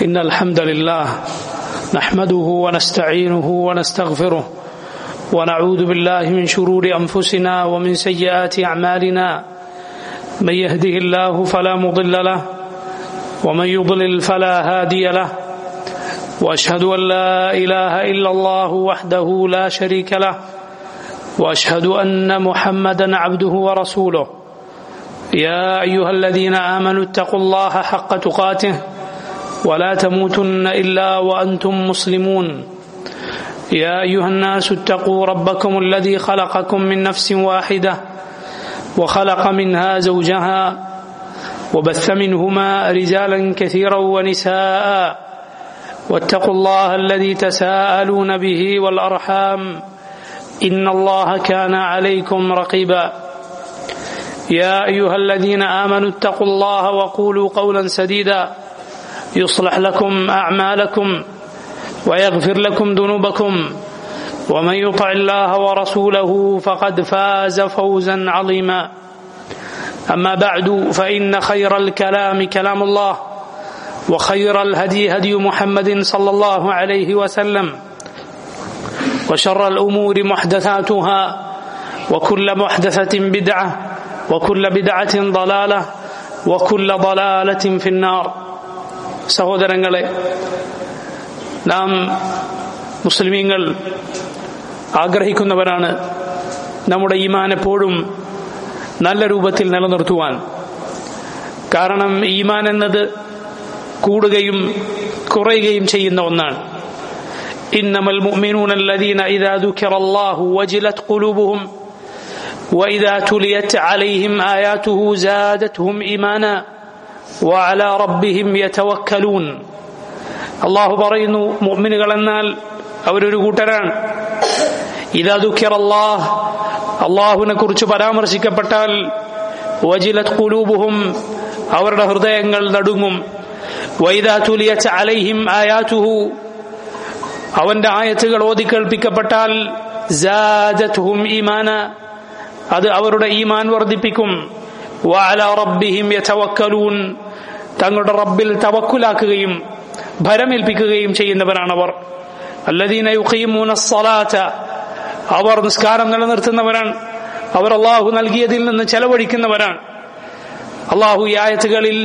إن الحمد لله نحمده ونستعينه ونستغفره ونعوذ بالله من شرور أنفسنا ومن سيئات أعمالنا من يهده الله فلا مضل له ومن يضلل فلا هادي له واشهد ان لا اله الا الله وحده لا شريك له واشهد ان محمدا عبده ورسوله يا ايها الذين امنوا اتقوا الله حق تقاته ولا تموتن الا وانتم مسلمون يا ايها الناس اتقوا ربكم الذي خلقكم من نفس واحده وخلق منها زوجها وبث منهما رجالا كثيرا ونساء واتقوا الله الذي تساءلون به والارحام ان الله كان عليكم رقيبا يا ايها الذين امنوا اتقوا الله وقولوا قولا سديدا يصلح لكم اعمالكم ويغفر لكم ذنوبكم ومن يطع الله ورسوله فقد فاز فوزا عظيما اما بعد فان خير الكلام كلام الله وخير الهدي هدي محمد صلى الله عليه وسلم وشر الامور محدثاتها وكل محدثه بدعه وكل بدعه ضلاله وكل ضلاله في النار സഹോദരങ്ങളെ നാം മുസ്ലിമീങ്ങൾ ആഗ്രഹിക്കുന്നവരാണ് നമ്മുടെ ഈമാൻ എപ്പോഴും നല്ല രൂപത്തിൽ നിലനിർത്തുവാൻ കാരണം ഈമാൻ എന്നത് കൂടുകയും കുറയുകയും ചെയ്യുന്ന ഒന്നാണ് إنما المؤمنون الذين إذا ذكر الله وجلت قلوبهم وإذا تليت عليهم آياته زادتهم إيمانا وعلى ربهم يتوكلون الله പറയുന്നു മുഅ്മിനുകൾ എന്നാൽ അവരൊരു കൂട്ടരാണ് ഇതാ ദുഃഖിർ അല്ലാഹ് അള്ളാഹുവിനെ കുറിച്ച് പരാമർശിക്കപ്പെട്ടാൽ വജിലത് കുലൂബുഹും അവരുടെ ഹൃദയങ്ങൾ നടുങ്ങും വൈദാ തുലിയച്ച് അലൈഹിം ആയാതുഹു അവന്റെ ആയത്തുകൾ ഓതി കേൾപ്പിക്കപ്പെട്ടാൽ ഈമാന അത് അവരുടെ ഈമാൻ വർദ്ധിപ്പിക്കും വഅല റബ്ബിഹിം യതവക്കലൂൻ തങ്ങളുടെ റബ്ബിൽ തവക്കുലാക്കുകയും ഭരമേൽപ്പിക്കുകയും ചെയ്യുന്നവരാണവർ അല്ലദീന യുഖീമൂന الصلاة അവർ നിസ്കാരം നിലനിർത്തുന്നവരാണ് അവർ അള്ളാഹു നൽകിയതിൽ നിന്ന് ചെലവഴിക്കുന്നവരാണ് അള്ളാഹു ഈ ആയത്തുകളിൽ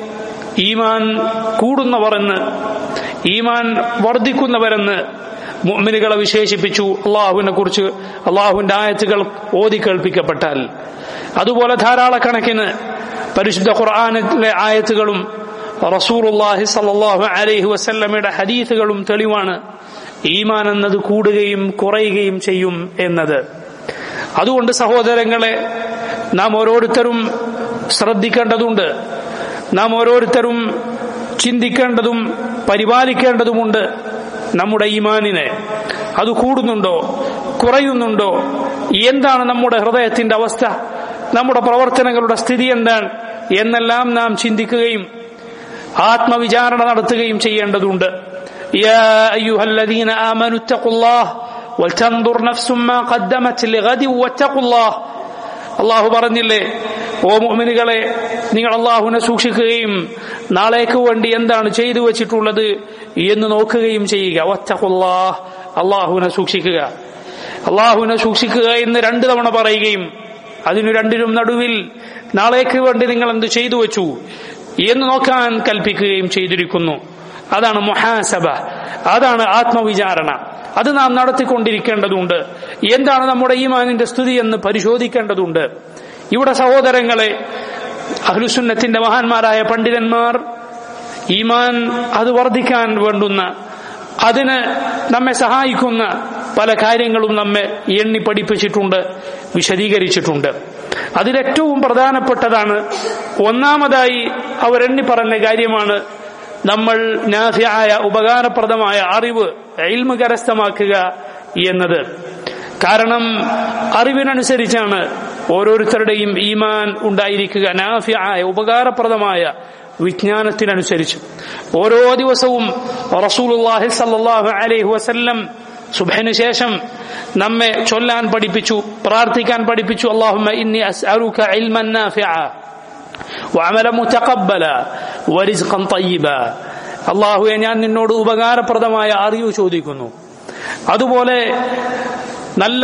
ഈമാൻ കൂടുന്നവർ എന്ന് ഈമാൻ വർദ്ധിക്കുന്നവരെന്ന് മുഅ്മിനുകളെ വിശേഷിപ്പിച്ചു അള്ളാഹുവിനെ കുറിച്ച് അള്ളാഹുവിന്റെ ആയത്തുകൾ ഓതി കേൾപ്പിക്കപ്പെട്ടാൽ അതുപോലെ ധാരാളക്കണക്കിന് പരിശുദ്ധ ഖുർആാനിലെ ആയത്തുകളും റസൂറുല്ലാഹി സല്ലാഹു അലൈഹി വസല്ലമയുടെ ഹദീസുകളും തെളിവാണ് ഈമാൻ എന്നത് കൂടുകയും കുറയുകയും ചെയ്യും എന്നത് അതുകൊണ്ട് സഹോദരങ്ങളെ നാം ഓരോരുത്തരും ശ്രദ്ധിക്കേണ്ടതുണ്ട് നാം ഓരോരുത്തരും ചിന്തിക്കേണ്ടതും പരിപാലിക്കേണ്ടതുമുണ്ട് നമ്മുടെ ഈമാനിനെ അത് കൂടുന്നുണ്ടോ കുറയുന്നുണ്ടോ എന്താണ് നമ്മുടെ ഹൃദയത്തിന്റെ അവസ്ഥ നമ്മുടെ പ്രവർത്തനങ്ങളുടെ സ്ഥിതി എന്താണ് എന്നെല്ലാം നാം ചിന്തിക്കുകയും ആത്മവിചാരണ നടത്തുകയും ചെയ്യേണ്ടതുണ്ട് يا أيها الذين آمنوا اتقوا الله ولتنظر نفس ما قدمت لغد واتقوا الله അള്ളാഹു പറഞ്ഞില്ലേ ഓ മുഅ്മിനുകളെ നിങ്ങൾ അള്ളാഹുവിനെ സൂക്ഷിക്കുകയും നാളേക്ക് വേണ്ടി എന്താണ് ചെയ്തു വെച്ചിട്ടുള്ളത് എന്ന് നോക്കുകയും ചെയ്യുക ഒറ്റക്കുല്ലാഹ് അള്ളാഹുവിനെ സൂക്ഷിക്കുക അള്ളാഹുവിനെ സൂക്ഷിക്കുക എന്ന് രണ്ടു തവണ പറയുകയും അതിനു രണ്ടിനും നടുവിൽ നാളേക്ക് വേണ്ടി നിങ്ങൾ എന്ത് ചെയ്തു വെച്ചു എന്ന് നോക്കാൻ കൽപ്പിക്കുകയും ചെയ്തിരിക്കുന്നു അതാണ് മുഹാസബ അതാണ് ആത്മവിചാരണ അത് നാം നടത്തിക്കൊണ്ടിരിക്കേണ്ടതുണ്ട് എന്താണ് നമ്മുടെ ഈമാനിന്റെ സ്ഥിതി എന്ന് പരിശോധിക്കേണ്ടതുണ്ട് ഇവിടെ സഹോദരങ്ങളെ അഹ്ലുസുന്നത്തിന്റെ മഹാന്മാരായ പണ്ഡിതന്മാർ ഈമാൻ അത് വർദ്ധിക്കാൻ വേണ്ടുന്ന അതിന് നമ്മെ സഹായിക്കുന്ന പല കാര്യങ്ങളും നമ്മെ എണ്ണി പഠിപ്പിച്ചിട്ടുണ്ട് വിശദീകരിച്ചിട്ടുണ്ട് അതിലേറ്റവും പ്രധാനപ്പെട്ടതാണ് ഒന്നാമതായി അവരെണ്ണി പറഞ്ഞ കാര്യമാണ് നമ്മൾ നാഫിയായ ഉപകാരപ്രദമായ അറിവ് ഇൽമ കരസ്ഥമാക്കുക എന്നത് കാരണം അറിവിനനുസരിച്ചാണ് ഓരോരുത്തരുടെയും ഈമാൻ ഉണ്ടായിരിക്കുക നാഫിയായ ഉപകാരപ്രദമായ വിജ്ഞാനത്തിനനുസരിച്ച് ഓരോ ദിവസവും റസൂലുള്ളാഹി സല്ലല്ലാഹു അലൈഹി വസല്ലം സുബഹിന് ശേഷം നമ്മെ ചൊല്ലാൻ പഠിപ്പിച്ചു പ്രാർത്ഥിക്കാൻ പഠിപ്പിച്ചു അള്ളാഹുമ്മ ഇന്നി അസ്അലുക ഇൽമൻ നാഫിഅ وعملا متقبلا ورزقا طيبا അള്ളാഹുവെ ഞാൻ നിന്നോട് ഉപകാരപ്രദമായ അറിവ് ചോദിക്കുന്നു അതുപോലെ നല്ല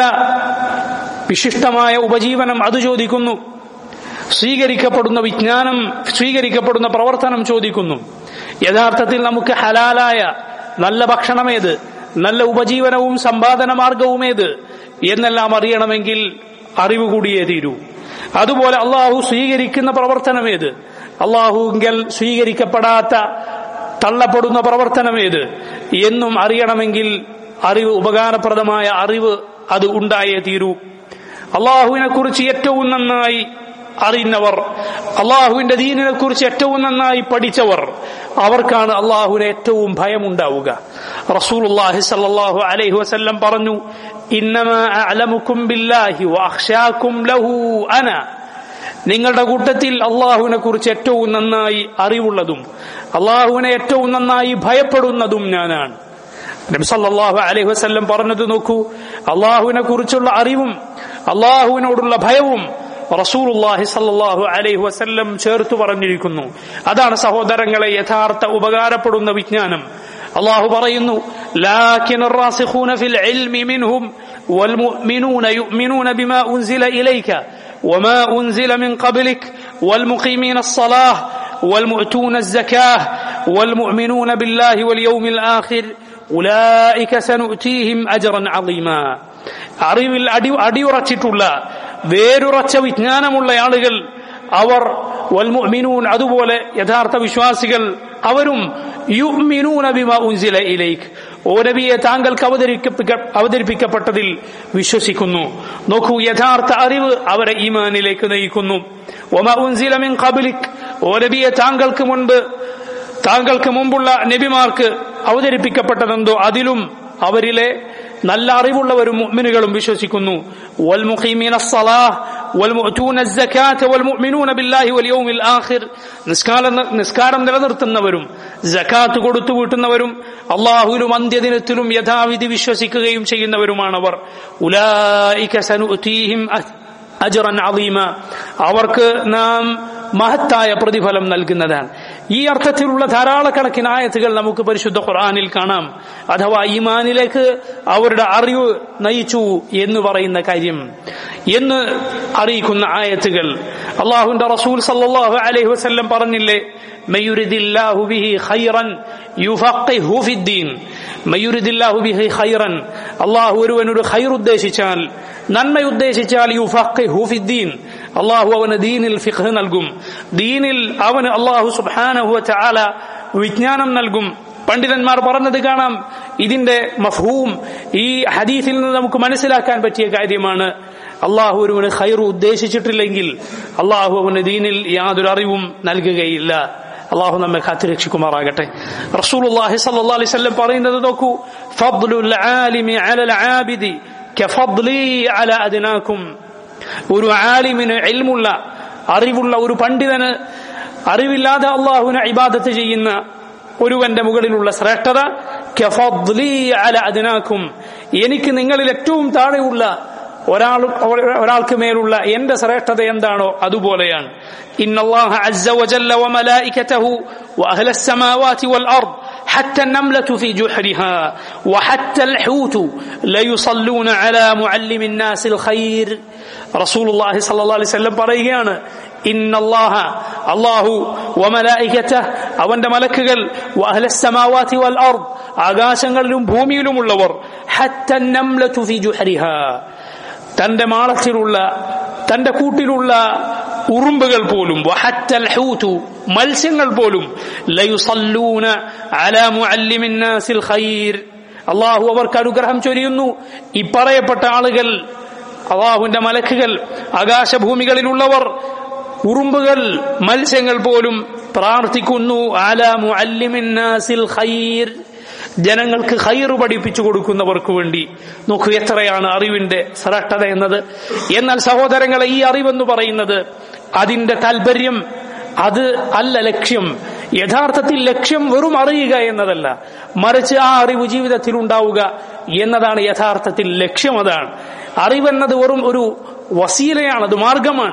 വിശിഷ്ടമായ ഉപജീവനം അത് ചോദിക്കുന്നു സ്വീകരിക്കപ്പെടുന്ന വിജ്ഞാനം സ്വീകരിക്കപ്പെടുന്ന പ്രവർത്തനം ചോദിക്കുന്നു യഥാർത്ഥത്തിൽ നമുക്ക് ഹലാലായ നല്ല ഭക്ഷണമേത് നല്ല ഉപജീവനവും സമ്പാദന മാർഗവുമേത് എന്നെല്ലാം അറിയണമെങ്കിൽ അറിവ് കൂടിയേ തീരൂ അതുപോലെ അള്ളാഹു സ്വീകരിക്കുന്ന പ്രവർത്തനമേത് അള്ളാഹുങ്കൽ സ്വീകരിക്കപ്പെടാത്ത തള്ളപ്പെടുന്ന പ്രവർത്തനമേത് എന്നും അറിയണമെങ്കിൽ അറിവ് ഉപകാരപ്രദമായ അറിവ് അത് ഉണ്ടായേ തീരൂ അള്ളാഹുവിനെ കുറിച്ച് ഏറ്റവും നന്നായി അറിയുന്നവർ അള്ളാഹുവിന്റെ ദീനിനെ കുറിച്ച് ഏറ്റവും നന്നായി പഠിച്ചവർ അവർക്കാണ് അള്ളാഹുവിന് ഏറ്റവും ഭയമുണ്ടാവുക റസൂലുള്ളാഹി സല്ലല്ലാഹു അലൈഹി വസല്ലം പറഞ്ഞു ഇന്നമാ അഅലമുക്കും ബില്ലാഹി വഅഖ്ശാകും ലഹു അന നിങ്ങളുടെ കൂട്ടത്തിൽ അള്ളാഹുവിനെ കുറിച്ച് ഏറ്റവും നന്നായി അറിവുള്ളതും അള്ളാഹുവിനെ ഏറ്റവും നന്നായി ഭയപ്പെടുന്നതും ഞാനാണ് നബി സല്ലല്ലാഹു അലൈഹി വസല്ലം പറഞ്ഞത് നോക്കൂ അള്ളാഹുവിനെ കുറിച്ചുള്ള അറിവും അള്ളാഹുവിനോടുള്ള ഭയവും റസൂലുള്ളാഹി സല്ലല്ലാഹു അലൈഹി വസല്ലം ചേർത്ത് പറഞ്ഞിരിക്കുന്നു അതാണ് സഹോദരങ്ങളെ യഥാർത്ഥ ഉപകാരപ്പെടുന്ന വിജ്ഞാനം അള്ളാഹു പറയുന്നു ലാക്കിൻ الراسخون في العلم منهم والمؤمنون يؤمنون بما أنزل إليك وما أنزل من قبلك والمقيمين الصلاة والمؤتون الزكاة والمؤمنون بالله واليوم الآخر أولئك سنؤتيهم أجرا عظيما അറിവിൽ അടി അടിയുറച്ചിട്ടുള്ള വേരുറച്ച വിജ്ഞാനമുള്ള ആളുകൾ അവർ വൽമുഅ്മിനൂൻ അതുപോലെ യഥാർത്ഥ വിശ്വാസികൾ അവരും യുഅ്മിനൂന ബിമാ ഉൻസില ഇലൈക് ഓ നബിയെ താങ്കൾക്ക് അവതരിപ്പിക്ക അവതരിപ്പിക്കപ്പെട്ടതിൽ വിശ്വസിക്കുന്നു നോക്കൂ യഥാർത്ഥ അറിവ് അവരെ ഈമാനിലേക്ക് നയിക്കുന്നു ഒമ ഉൻസില മിൻ ഖബ്ലിക് ഓ നബിയെ താങ്കൾക്ക് മുൻപ് താങ്കൾക്ക് മുമ്പുള്ള നബിമാർക്ക് അവതരിപ്പിക്കപ്പെട്ടതെന്തോ അതിലും അവരിലെ നല്ല അറിവുള്ളവരും മുഅ്മിനുകളും വിശ്വസിക്കുന്നു വൽമുഖീമീന الصلاة والمؤتون الزكاة والمؤمنون بالله واليوم الآخر നിസ്കാരം നിസ്കാരം നിലനിർത്തുന്നവരും ജക്കാത്ത് കൊടുത്തു വീട്ടുന്നവരും അള്ളാഹുവിലും അന്ത്യദിനത്തിലും യഥാവിധി വിശ്വസിക്കുകയും ചെയ്യുന്നവരുമാണവർ ഉലായിക സനുഅതീഹിം അജ്റൻ അളീമ അവർക്ക് നാം മഹത്തായ പ്രതിഫലം നൽകുന്നതാണ് ഈ അർത്ഥത്തിലുള്ള ധാരാളക്കണക്കിന് ആയത്തുകൾ നമുക്ക് പരിശുദ്ധ ഖുർആനിൽ കാണാം അഥവാ ഈമാനിലേക്ക് അവരുടെ അറിവ് നയിച്ചു എന്ന് പറയുന്ന കാര്യം എന്ന് അറിയിക്കുന്ന ആയത്തുകൾ അള്ളാഹുന്റെ റസൂൽ സല്ലല്ലാഹു അലൈഹി വസല്ലം പറഞ്ഞില്ലേ മയുരിദില്ലാഹു ബിഹി ഖൈറൻ യുഫഖിഹു ഫിദ്ദീൻ മയുരിദില്ലാഹു ബിഹി ഖൈറൻ അള്ളാഹു ഒരുവനൊരു ഖൈർ ഉദ്ദേശിച്ചാൽ നന്മ ഉദ്ദേശിച്ചാൽ യുഫഖിഹു ഫിദ്ദീൻ അള്ളാഹു അവന് ദീനിൽ ഫിഖ് നൽകും ദീനിൽ അവന് അള്ളാഹു സുബ്ഹാനഹു വതആല വിജ്ഞാനം നൽകും പണ്ഡിതന്മാർ പറഞ്ഞത് കാണാം ഇതിന്റെ മഫ്ഹൂം ഈ ഹദീസിൽ നിന്ന് നമുക്ക് മനസ്സിലാക്കാൻ പറ്റിയ കാര്യമാണ് അള്ളാഹു ഒരുവന് ഖൈർ ഉദ്ദേശിച്ചിട്ടില്ലെങ്കിൽ അള്ളാഹു അവന് ദീനിൽ യാതൊരു അറിവും നൽകുകയില്ല അള്ളാഹു നമ്മെ കാത്തുരക്ഷിക്കുമാറാകട്ടെ റസൂലുള്ളാഹി സ്വല്ലല്ലാഹു അലൈഹി വസല്ലം പറയുന്നത് നോക്കൂ ഫദ്ലുൽ ആലിമി അലൽ ആബിദി കഫദ്ലി അല അദ്നാകും ഒരു ആലിമിന് ഇൽമുള്ള അറിവുള്ള ഒരു പണ്ഡിതന് അറിവില്ലാതെ അള്ളാഹുവിനെ ഇബാദത്ത് ചെയ്യുന്ന ഒരുവന്റെ മുകളിലുള്ള ശ്രേഷ്ഠത കഫദ്ലി അല അദ്നാകും എനിക്ക് നിങ്ങളിൽ ഏറ്റവും താഴെയുള്ള ഒരാൾ ഒരാൾക്ക് മേലുള്ള എന്റെ ശ്രേഷ്ഠത എന്താണോ അതുപോലെയാണ് إن الله عز وجل وملائكته وأهل السماوات والأرض حتى النملة في جحرها وحتى الحوت ليصلون على معلم الناس الخير رسول الله صلى الله عليه وسلم പറയുകയാണ് إن الله الله وملائكته അവന്റെ മലക്കുകൾ وأهل السماوات والأرض ആകാശങ്ങളിലും ഭൂമിയിലുമുള്ളവർ حتى النملة في جحرها തന്റെ മാളത്തിലുള്ള തന്റെ കൂട്ടിലുള്ള ഉറുമ്പുകൾ പോലും വഹറ്റൽ ഹൂതു മത്സ്യങ്ങൾ പോലും ലയുസല്ലൂന അലാ മുഅല്ലിമിൻ നാസിൽ ഖൈർ അള്ളാഹു അവർക്ക് അനുഗ്രഹം ചൊരിയുന്നു ഈ പറയപ്പെട്ട ആളുകൾ അള്ളാഹുവിന്റെ മലക്കുകൾ ആകാശഭൂമികളിലുള്ളവർ ഉറുമ്പുകൾ മത്സ്യങ്ങൾ പോലും പ്രാർത്ഥിക്കുന്നു അലാ മുഅല്ലിമിൻ നാസിൽ ഖൈർ ജനങ്ങൾക്ക് ഹൈറ് പഠിപ്പിച്ചു കൊടുക്കുന്നവർക്ക് വേണ്ടി നോക്കൂ എത്രയാണ് അറിവിന്റെ ശ്രേഷ്ഠത എന്നത് എന്നാൽ സഹോദരങ്ങളെ ഈ അറിവെന്ന് പറയുന്നത് അതിന്റെ താല്പര്യം അത് അല്ല ലക്ഷ്യം യഥാർത്ഥത്തിൽ ലക്ഷ്യം വെറും അറിയുക എന്നതല്ല മറിച്ച് ആ അറിവ് ജീവിതത്തിൽ ഉണ്ടാവുക എന്നതാണ് യഥാർത്ഥത്തിൽ ലക്ഷ്യം അതാണ് അറിവെന്നത് വെറും ഒരു വസീലയാണ് അത് മാർഗമാണ്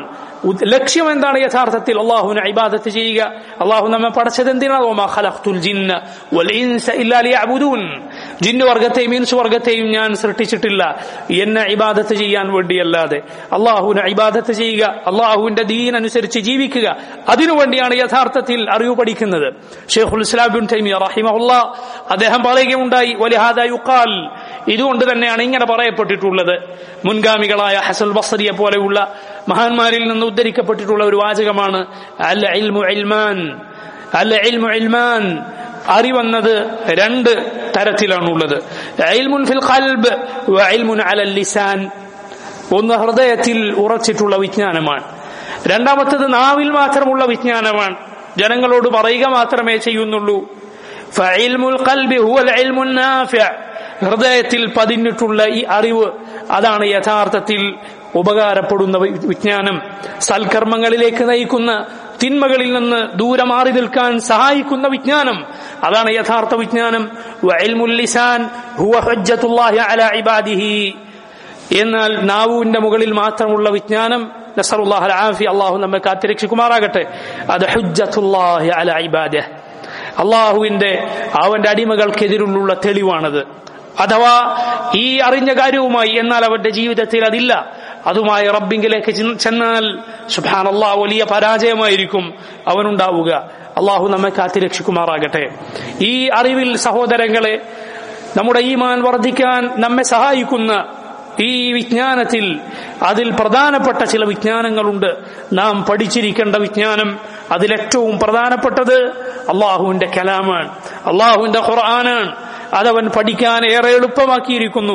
ഉദ്- ലക്ഷ്യം എന്താണ് യഥാർത്ഥത്തിൽ അള്ളാഹുവിനെ ഇബാദത്ത് ചെയ്യുക അള്ളാഹു നമ്മെ പഠിച്ചത് എന്തിനാണ് ഒമാ ഖലഖ്തുൽ ജിന്ന വൽ ഇൻസ ഇല്ലാ ലിയഅ്ബുദൂൻ ജിന്ന് വർഗത്തെയും ഇൻസ് വർഗത്തെയും ഞാൻ സൃഷ്ടിച്ചിട്ടില്ല എന്നെ ഇബാദത്ത് ചെയ്യാൻ വേണ്ടിയല്ലാതെ അള്ളാഹുവിനെ ഇബാദത്ത് ചെയ്യുക അള്ളാഹുവിന്റെ ദീൻ അനുസരിച്ച് ജീവിക്കുക അതിനുവേണ്ടിയാണ് യഥാർത്ഥത്തിൽ അറിവ് പഠിക്കുന്നത് ഷെയ്ഖുൽ ഇസ്ലാം ബിൻ തൈമിയ റഹിമഹുല്ല അദ്ദേഹം പറയുകയുണ്ടായി വലിഹാദ യുഖാൽ ഇതുകൊണ്ട് തന്നെയാണ് ഇങ്ങനെ പറയപ്പെട്ടിട്ടുള്ളത് മുൻഗാമികളായ ഹസൽ ബസരിയെ പോലെയുള്ള മഹാന്മാരിൽ നിന്ന് ഉദ്ധരിക്കപ്പെട്ടിട്ടുള്ള ഒരു വാചകമാണ് അൽ ഇൽമു ഇൽമാൻ അൽ ഇൽമു ഇൽമാൻ അറിവെന്നത് രണ്ട് തരത്തിലാണുള്ളത് ഇൽമുൻ ഫിൽ ഖൽബ് വ ഇൽമുൻ അലൽ ലിസാൻ ഒന്ന് ഹൃദയത്തിൽ ഉറച്ചിട്ടുള്ള വിജ്ഞാനമാണ് രണ്ടാമത്തത് നാവിൽ മാത്രമുള്ള വിജ്ഞാനമാണ് ജനങ്ങളോട് പറയുക മാത്രമേ ചെയ്യുന്നുള്ളൂ ഫഇൽമുൽ ഖൽബി ഹുവൽ ഇൽമുൻ നാഫിഅ ഹൃദയത്തിൽ പതിഞ്ഞിട്ടുള്ള ഈ അറിവ് അതാണ് യഥാർത്ഥത്തിൽ ഉപകാരപ്പെടുന്ന വി- വിജ്ഞാനം സൽക്കർമ്മങ്ങളിലേക്ക് നയിക്കുന്ന തിന്മകളിൽ നിന്ന് ദൂരെ മാറി നിൽക്കാൻ സഹായിക്കുന്ന വിജ്ഞാനം അതാണ് യഥാർത്ഥ വിജ്ഞാനം വഇൽമുൽ ലിസാൻ ഹുവ ഹജ്ജത്തുല്ലാഹി അലാ ഇബാദിഹി എന്നാൽ നാവുവിന്റെ മുകളിൽ മാത്രമുള്ള വിജ്ഞാനം നസറുല്ലാഹ് അൽ ആഫി അള്ളാഹു നമ്മെ കാത്തിരക്ഷിക്കുമാറാകട്ടെ അത് ഹുജ്ജത്തുല്ലാഹി അല ഇബാദ അള്ളാഹുവിന്റെ അവന്റെ അടിമകൾക്കെതിരുള്ള തെളിവാണത് അഥവാ ഈ അറിഞ്ഞ കാര്യവുമായി എന്നാൽ അവന്റെ ജീവിതത്തിൽ അതില്ല അതുമായി റബ്ബിങ്കിലേക്ക് ചെന്ന് ചെന്നാൽ സുബാൻ അള്ളാഹ് വലിയ പരാജയമായിരിക്കും അവനുണ്ടാവുക അള്ളാഹു നമ്മെ കാത്തിരക്ഷിക്കുമാറാകട്ടെ ഈ അറിവിൽ സഹോദരങ്ങളെ നമ്മുടെ ഈമാൻ വർദ്ധിക്കാൻ നമ്മെ സഹായിക്കുന്ന ഈ വിജ്ഞാനത്തിൽ അതിൽ പ്രധാനപ്പെട്ട ചില വിജ്ഞാനങ്ങളുണ്ട് നാം പഠിച്ചിരിക്കേണ്ട വിജ്ഞാനം അതിലേറ്റവും പ്രധാനപ്പെട്ടത് അള്ളാഹുവിന്റെ കലാമാണ് അള്ളാഹുവിന്റെ ഖുർആനാണ് അതവൻ പഠിക്കാൻ ഏറെ എളുപ്പമാക്കിയിരിക്കുന്നു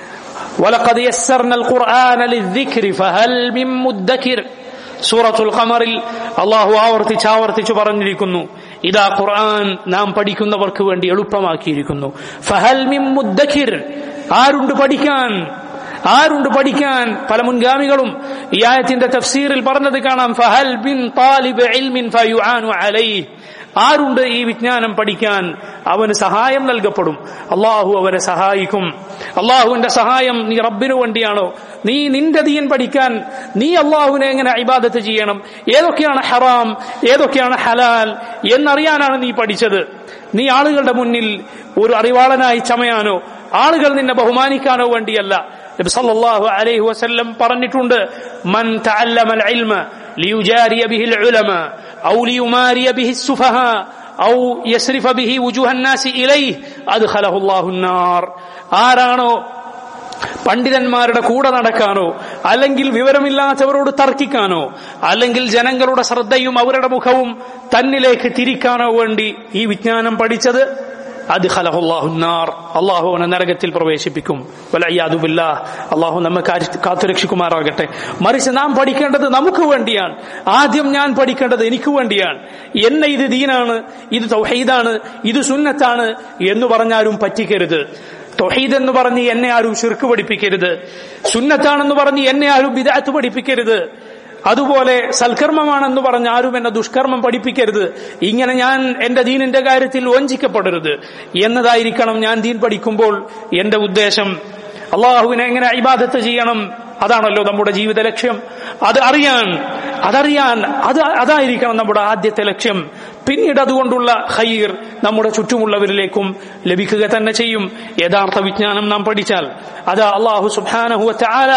ولقد يسرنا القرآن للذكر فهل من مدكر സൂറത്തുൽ ഖമറിൽ അള്ളാഹു ആവർത്തിച്ച് ആവർത്തിച്ച് പറഞ്ഞിരിക്കുന്നു ഇതാ ഖുർആൻ നാം പഠിക്കുന്നവർക്ക് വേണ്ടി എളുപ്പമാക്കിയിരിക്കുന്നു ഫഹൽ മിൻ മുദ്ദക്കിർ ആരുണ്ട് പഠിക്കാൻ ആരുണ്ട് പഠിക്കാൻ പല മുൻഗാമികളും ഈ ആയത്തിന്റെ തഫ്സീറിൽ പറഞ്ഞത് കാണാം ഫഹൽ ബിൻ താലിബ് ഇൽമിൻ ഫയുആനു അലൈഹി ആരുണ്ട് ഈ വിജ്ഞാനം പഠിക്കാൻ അവന് സഹായം നൽകപ്പെടും അള്ളാഹു അവനെ സഹായിക്കും അള്ളാഹുവിന്റെ സഹായം നീ റബ്ബിനു വേണ്ടിയാണോ നീ നിന്റെ ദീൻ പഠിക്കാൻ നീ അള്ളാഹുവിനെ എങ്ങനെ ഇബാദത്ത് ചെയ്യണം ഏതൊക്കെയാണ് ഹറാം ഏതൊക്കെയാണ് ഹലാൽ എന്നറിയാനാണ് നീ പഠിച്ചത് നീ ആളുകളുടെ മുന്നിൽ ഒരു അറിവാളനായി ചമയാനോ ആളുകൾ നിന്നെ ബഹുമാനിക്കാനോ വേണ്ടിയല്ല നബി സല്ലല്ലാഹു അലൈഹി വസല്ലം പറഞ്ഞിട്ടുണ്ട് മൻ തഅല്ലമൽ ഇൽമ ലിയുജാരിയ ബിഹിൽ ഉലമ ഔ ലിയുമാരിയ ബിഹി സുഫഹ ഔ യസ്രിഫ ബിഹി വുജൂഹൻ നാസി ഇലൈഹി അദ്ഖലഹു അല്ലാഹു നാർ ആരാണോ പണ്ഡിതന്മാരുടെ കൂടെ നടക്കാനോ അല്ലെങ്കിൽ വിവരമില്ലാത്തവരോട് തർക്കിക്കാനോ അല്ലെങ്കിൽ ജനങ്ങളുടെ ശ്രദ്ധയും അവരുടെ മുഖവും തന്നിലേക്ക് തിരിക്കാനോ വേണ്ടി ഈ വിജ്ഞാനം പഠിച്ചത് അത് ഖലഹുല്ലാഹുന്നാർ അള്ളാഹു അവനെ നരകത്തിൽ പ്രവേശിപ്പിക്കും വലയ്യാദുബില്ലാ അള്ളാഹു നമ്മെ കാരി- കാത്തുരക്ഷിക്കുമാറാകട്ടെ മറിച്ച് നാം പഠിക്കേണ്ടത് നമുക്ക് വേണ്ടിയാണ് ആദ്യം ഞാൻ പഠിക്കേണ്ടത് എനിക്ക് വേണ്ടിയാണ് എന്നെ ഇത് ദീനാണ് ഇത് തൗഹീദാണ് ഇത് സുന്നത്താണ് എന്ന് പറഞ്ഞാലും പറ്റിക്കരുത് തൊഹീദ് എന്ന് പറഞ്ഞ് എന്നെ ആരും ശിർക്ക് പഠിപ്പിക്കരുത് സുന്നത്താണെന്ന് പറഞ്ഞ് എന്നെ ആരും വിദാത്ത് പഠിപ്പിക്കരുത് അതുപോലെ സൽക്കർമ്മമാണെന്ന് പറഞ്ഞ് ആരും എന്നെ ദുഷ്കർമ്മം പഠിപ്പിക്കരുത് ഇങ്ങനെ ഞാൻ എന്റെ ദീനിന്റെ കാര്യത്തിൽ വഞ്ചിക്കപ്പെടരുത് എന്നതായിരിക്കണം ഞാൻ ദീൻ പഠിക്കുമ്പോൾ എന്റെ ഉദ്ദേശം അള്ളാഹുവിനെ എങ്ങനെ ഇബാദത്ത് ചെയ്യണം അതാണല്ലോ നമ്മുടെ ജീവിത ലക്ഷ്യം അത് അറിയാൻ അതറിയാൻ അത് അതായിരിക്കണം നമ്മുടെ ആദ്യത്തെ ലക്ഷ്യം പിന്നീട് അതുകൊണ്ടുള്ള ഹൈർ നമ്മുടെ ചുറ്റുമുള്ളവരിലേക്കും ലഭിക്കുക തന്നെ ചെയ്യും യഥാർത്ഥ വിജ്ഞാനം നാം പഠിച്ചാൽ അത് അള്ളാഹു സുബാനഹുവ ആല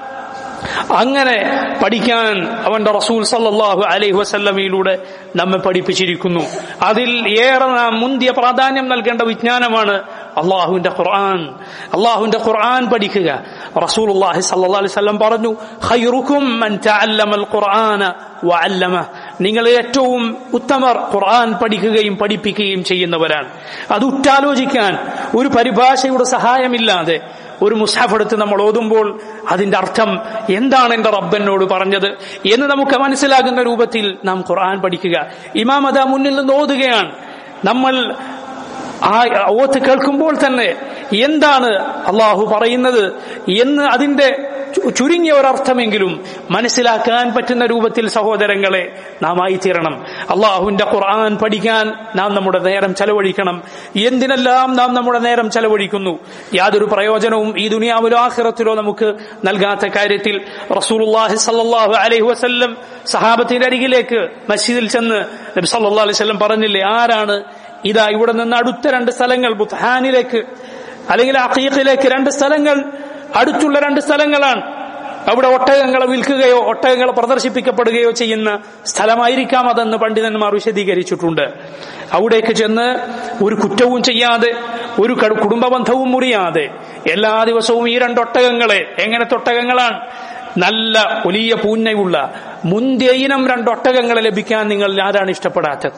അങ്ങനെ പഠിക്കാൻ അവന്റെ റസൂൽ സല്ലല്ലാഹു അലൈഹി വസല്ലമയിലൂടെ നമ്മെ പഠിപ്പിച്ചിരിക്കുന്നു അതിൽ ഏറെ നാം മുന്തിയ പ്രാധാന്യം നൽകേണ്ട വിജ്ഞാനമാണ് അള്ളാഹുവിന്റെ ഖുർആൻ അള്ളാഹുവിന്റെ ഖുർആൻ പഠിക്കുക റസൂലുള്ളാഹി സല്ലല്ലാഹു അലൈഹി വസല്ലം പറഞ്ഞു ഖൈറുക്കും മൻ തഅല്ലമൽ ഖുർആന വഅല്ലമ നിങ്ങൾ ഏറ്റവും ഉത്തമർ ഖുർആൻ പഠിക്കുകയും പഠിപ്പിക്കുകയും ചെയ്യുന്നവരാണ് അത് ഉറ്റാലോചിക്കാൻ ഒരു പരിഭാഷയുടെ സഹായമില്ലാതെ ഒരു മുസാഫ് എടുത്ത് നമ്മൾ ഓതുമ്പോൾ അതിന്റെ അർത്ഥം എന്താണ് എന്റെ റബ്ബനോട് പറഞ്ഞത് എന്ന് നമുക്ക് മനസ്സിലാകുന്ന രൂപത്തിൽ നാം ഖുർആൻ പഠിക്കുക ഇമാം അതാ മുന്നിൽ നിന്ന് ഓതുകയാണ് നമ്മൾ ആ ഓത്ത് കേൾക്കുമ്പോൾ തന്നെ എന്താണ് അള്ളാഹു പറയുന്നത് എന്ന് അതിന്റെ ചുരുങ്ങിയ ഒരർത്ഥമെങ്കിലും മനസ്സിലാക്കാൻ പറ്റുന്ന രൂപത്തിൽ സഹോദരങ്ങളെ നാം ആയിത്തീരണം അള്ളാഹുവിന്റെ ഖുർആൻ പഠിക്കാൻ നാം നമ്മുടെ നേരം ചെലവഴിക്കണം എന്തിനെല്ലാം നാം നമ്മുടെ നേരം ചെലവഴിക്കുന്നു യാതൊരു പ്രയോജനവും ഈ ദുനിയാവിലോ ആഖിറത്തിലോ നമുക്ക് നൽകാത്ത കാര്യത്തിൽ റസൂലുള്ളാഹി സല്ലല്ലാഹു അലൈഹി വസല്ലം സഹാബത്തിന്റെ അരികിലേക്ക് മസ്ജിദിൽ ചെന്ന് നബി സല്ലല്ലാഹു അലൈഹി വസല്ലം പറഞ്ഞില്ലേ ആരാണ് ഇതാ ഇവിടെ നിന്ന് അടുത്ത രണ്ട് സ്ഥലങ്ങൾ ബുത്ഹാനിലേക്ക് അല്ലെങ്കിൽ അഖീഖിലേക്ക് രണ്ട് സ്ഥലങ്ങൾ അടുത്തുള്ള രണ്ട് സ്ഥലങ്ങളാണ് അവിടെ ഒട്ടകങ്ങളെ വിൽക്കുകയോ ഒട്ടകങ്ങളെ പ്രദർശിപ്പിക്കപ്പെടുകയോ ചെയ്യുന്ന സ്ഥലമായിരിക്കാം അതെന്ന് പണ്ഡിതന്മാർ വിശദീകരിച്ചിട്ടുണ്ട് അവിടേക്ക് ചെന്ന് ഒരു കുറ്റവും ചെയ്യാതെ ഒരു കടു- കുടുംബ ബന്ധവും മുറിയാതെ എല്ലാ ദിവസവും ഈ രണ്ട് ഒട്ടകങ്ങളെ എങ്ങനത്തെ ഒട്ടകങ്ങളാണ് നല്ല വലിയ പൂന്നയുള്ള മുന്തിയ ഇനം രണ്ട് ഒട്ടകങ്ങളെ ലഭിക്കാൻ നിങ്ങൾ ആരാണ് ഇഷ്ടപ്പെടാത്തത്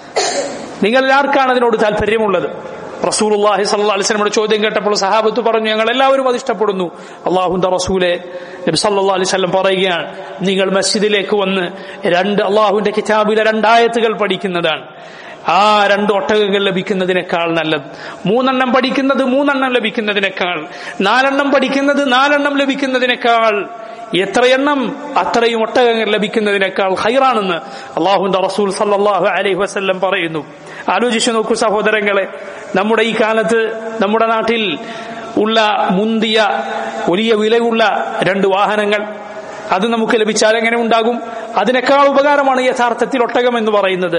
നിങ്ങൾ ആർക്കാണ് അതിനോട് താല്പര്യമുള്ളത് റസൂലുള്ളാഹി സല്ലല്ലാഹു അലൈഹി വസല്ലമയുടെ ചോദ്യം കേട്ടപ്പോൾ സഹാബത്ത് പറഞ്ഞു ഞങ്ങൾ എല്ലാവരും അത് ഇഷ്ടപ്പെടുന്നു അള്ളാഹുന്റെ റസൂലെ നബി സല്ലല്ലാഹു അലൈഹി വസല്ലം പറയുകയാണ് നിങ്ങൾ മസ്ജിദിലേക്ക് വന്ന് രണ്ട് അള്ളാഹുവിന്റെ കിതാബിലെ രണ്ടായത്തുകൾ പഠിക്കുന്നതാണ് ആ രണ്ട് ഒട്ടകങ്ങൾ ലഭിക്കുന്നതിനേക്കാൾ നല്ലത് മൂന്നെണ്ണം പഠിക്കുന്നത് മൂന്നെണ്ണം ലഭിക്കുന്നതിനേക്കാൾ നാലെണ്ണം പഠിക്കുന്നത് നാലെണ്ണം ലഭിക്കുന്നതിനേക്കാൾ എത്രയെണ്ണം അത്രയും ഒട്ടകങ്ങൾ ലഭിക്കുന്നതിനേക്കാൾ ഹൈറാണെന്ന് അള്ളാഹുന്റെ റസൂൽ സല്ലല്ലാഹു അലൈഹി വസല്ലം പറയുന്നു ആലോചിച്ചു നോക്കൂ സഹോദരങ്ങളെ നമ്മുടെ ഈ കാലത്ത് നമ്മുടെ നാട്ടിൽ ഉള്ള മുന്തിയ വലിയ വിലയുള്ള രണ്ട് വാഹനങ്ങൾ അത് നമുക്ക് ലഭിച്ചാൽ എങ്ങനെ ഉണ്ടാകും അതിനേക്കാൾ ഉപകാരമാണ് യഥാർത്ഥത്തിൽ ഒട്ടകം എന്ന് പറയുന്നത്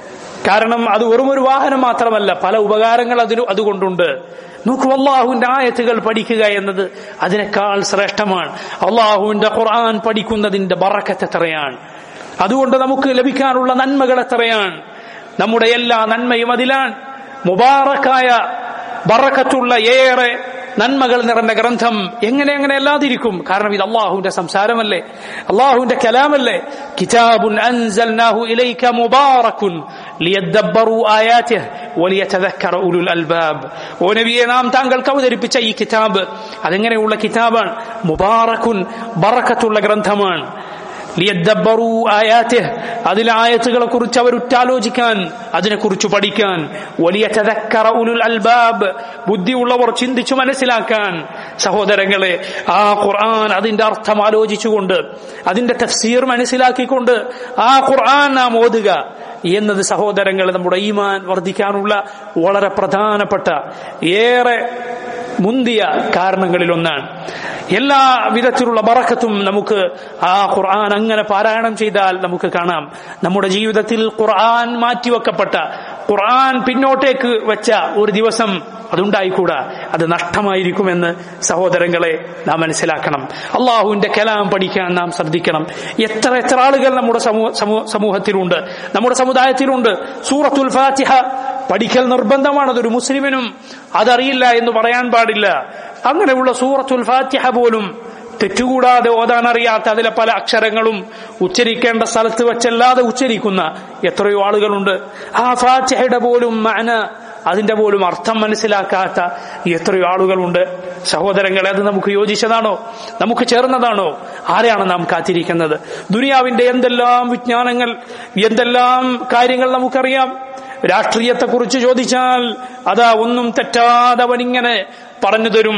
കാരണം അത് വെറും ഒരു വാഹനം മാത്രമല്ല പല ഉപകാരങ്ങൾ അതിന് അതുകൊണ്ടുണ്ട് നോക്കൂ അള്ളാഹുവിന്റെ ആയത്തുകൾ പഠിക്കുക എന്നത് അതിനേക്കാൾ ശ്രേഷ്ഠമാണ് അള്ളാഹുവിന്റെ ഖുർആൻ പഠിക്കുന്നതിന്റെ ബറക്കത്ത് എത്രയാണ് അതുകൊണ്ട് നമുക്ക് ലഭിക്കാനുള്ള നന്മകൾ എത്രയാണ് നമ്മുടെ എല്ലാ നന്മയും അതിലാണ് മുബാറക്കായ ബറക്കത്തുള്ള ഏറെ നന്മകൾ നിറഞ്ഞ ഗ്രന്ഥം എങ്ങനെ എങ്ങനെ അല്ലാതിരിക്കും കാരണം ഇത് അള്ളാഹുവിന്റെ സംസാരമല്ലേ അള്ളാഹുവിന്റെ കലാമല്ലേ കിതാബുൻ അൻസൽനാഹു ഇലൈക മുബാറക്കുൻ ലിയദ്ദബ്ബറു ആയാതിഹ് വലിയതذكر ഉലുൽ അൽബാബ് ഓ നബിയെ നാം താങ്കൾക്ക് അവതരിപ്പിച്ച ഈ കിതാബ് അതെങ്ങനെയുള്ള കിതാബാണ് മുബാറക്കുൻ ബറക്കത്തുള്ള ഗ്രന്ഥമാണ് ലിയദ്ദബ്ബറു ആയാതിഹ് അതിലെ ആയത്തുകളെ കുറിച്ച് അവർ ഉറ്റാലോചിക്കാൻ അതിനെക്കുറിച്ച് പഠിക്കാൻ വലിയ തദക്കറ ഉലുൽ അൽബാബ് ബുദ്ധിയുള്ളവർ ചിന്തിച്ചു മനസ്സിലാക്കാൻ സഹോദരങ്ങളെ ആ ഖുർആൻ അതിന്റെ അർത്ഥം ആലോചിച്ചുകൊണ്ട് അതിന്റെ തഫ്സീർ മനസ്സിലാക്കിക്കൊണ്ട് ആ ഖുർആൻ നാം ഓതുക എന്നത് സഹോദരങ്ങളെ നമ്മുടെ ഈമാൻ വർദ്ധിക്കാനുള്ള വളരെ പ്രധാനപ്പെട്ട ഏറെ മുന്തിയ കാരണങ്ങളിൽ ഒന്നാണ് എല്ലാ വിധത്തിലുള്ള ബറക്കത്തും നമുക്ക് ആ ഖുർആൻ അങ്ങനെ പാരായണം ചെയ്താൽ നമുക്ക് കാണാം നമ്മുടെ ജീവിതത്തിൽ ഖുർആൻ മാറ്റിവെക്കപ്പെട്ട ഖുർആൻ പിന്നോട്ടേക്ക് വെച്ച ഒരു ദിവസം അതുണ്ടായിക്കൂടാ അത് നഷ്ടമായിരിക്കുമെന്ന് സഹോദരങ്ങളെ നാം മനസ്സിലാക്കണം അള്ളാഹുവിന്റെ കലാം പഠിക്കാൻ നാം ശ്രദ്ധിക്കണം എത്ര എത്ര ആളുകൾ നമ്മുടെ സമൂഹ സമൂ- സമൂഹത്തിലുണ്ട് നമ്മുടെ സമുദായത്തിലുണ്ട് സൂറത്തുൽ ഫാത്തിഹ പഠിക്കൽ നിർബന്ധമാണ് അതൊരു മുസ്ലിമിനും അതറിയില്ല എന്ന് പറയാൻ പാടില്ല അങ്ങനെയുള്ള സൂറത്തുൽ ഫാത്തിഹ പോലും തെറ്റുകൂടാതെ ഓതാൻ അറിയാത്ത അതിലെ പല അക്ഷരങ്ങളും ഉച്ചരിക്കേണ്ട സ്ഥലത്ത് വെച്ചല്ലാതെ ഉച്ചരിക്കുന്ന എത്രയോ ആളുകളുണ്ട് ആ ഫാത്തിഹയുടെ പോലും മന അതിന്റെ പോലും അർത്ഥം മനസ്സിലാക്കാത്ത എത്രയോ ആളുകളുണ്ട് സഹോദരങ്ങളെ അത് നമുക്ക് യോജിച്ചതാണോ നമുക്ക് ചേർന്നതാണോ ആരെയാണ് നാം കാത്തിരിക്കുന്നത് ദുനിയാവിന്റെ എന്തെല്ലാം വിജ്ഞാനങ്ങൾ എന്തെല്ലാം കാര്യങ്ങൾ നമുക്കറിയാം രാഷ്ട്രീയത്തെക്കുറിച്ച് ചോദിച്ചാൽ അതാ ഒന്നും തെറ്റാതെ അവനിങ്ങനെ പറഞ്ഞു തരും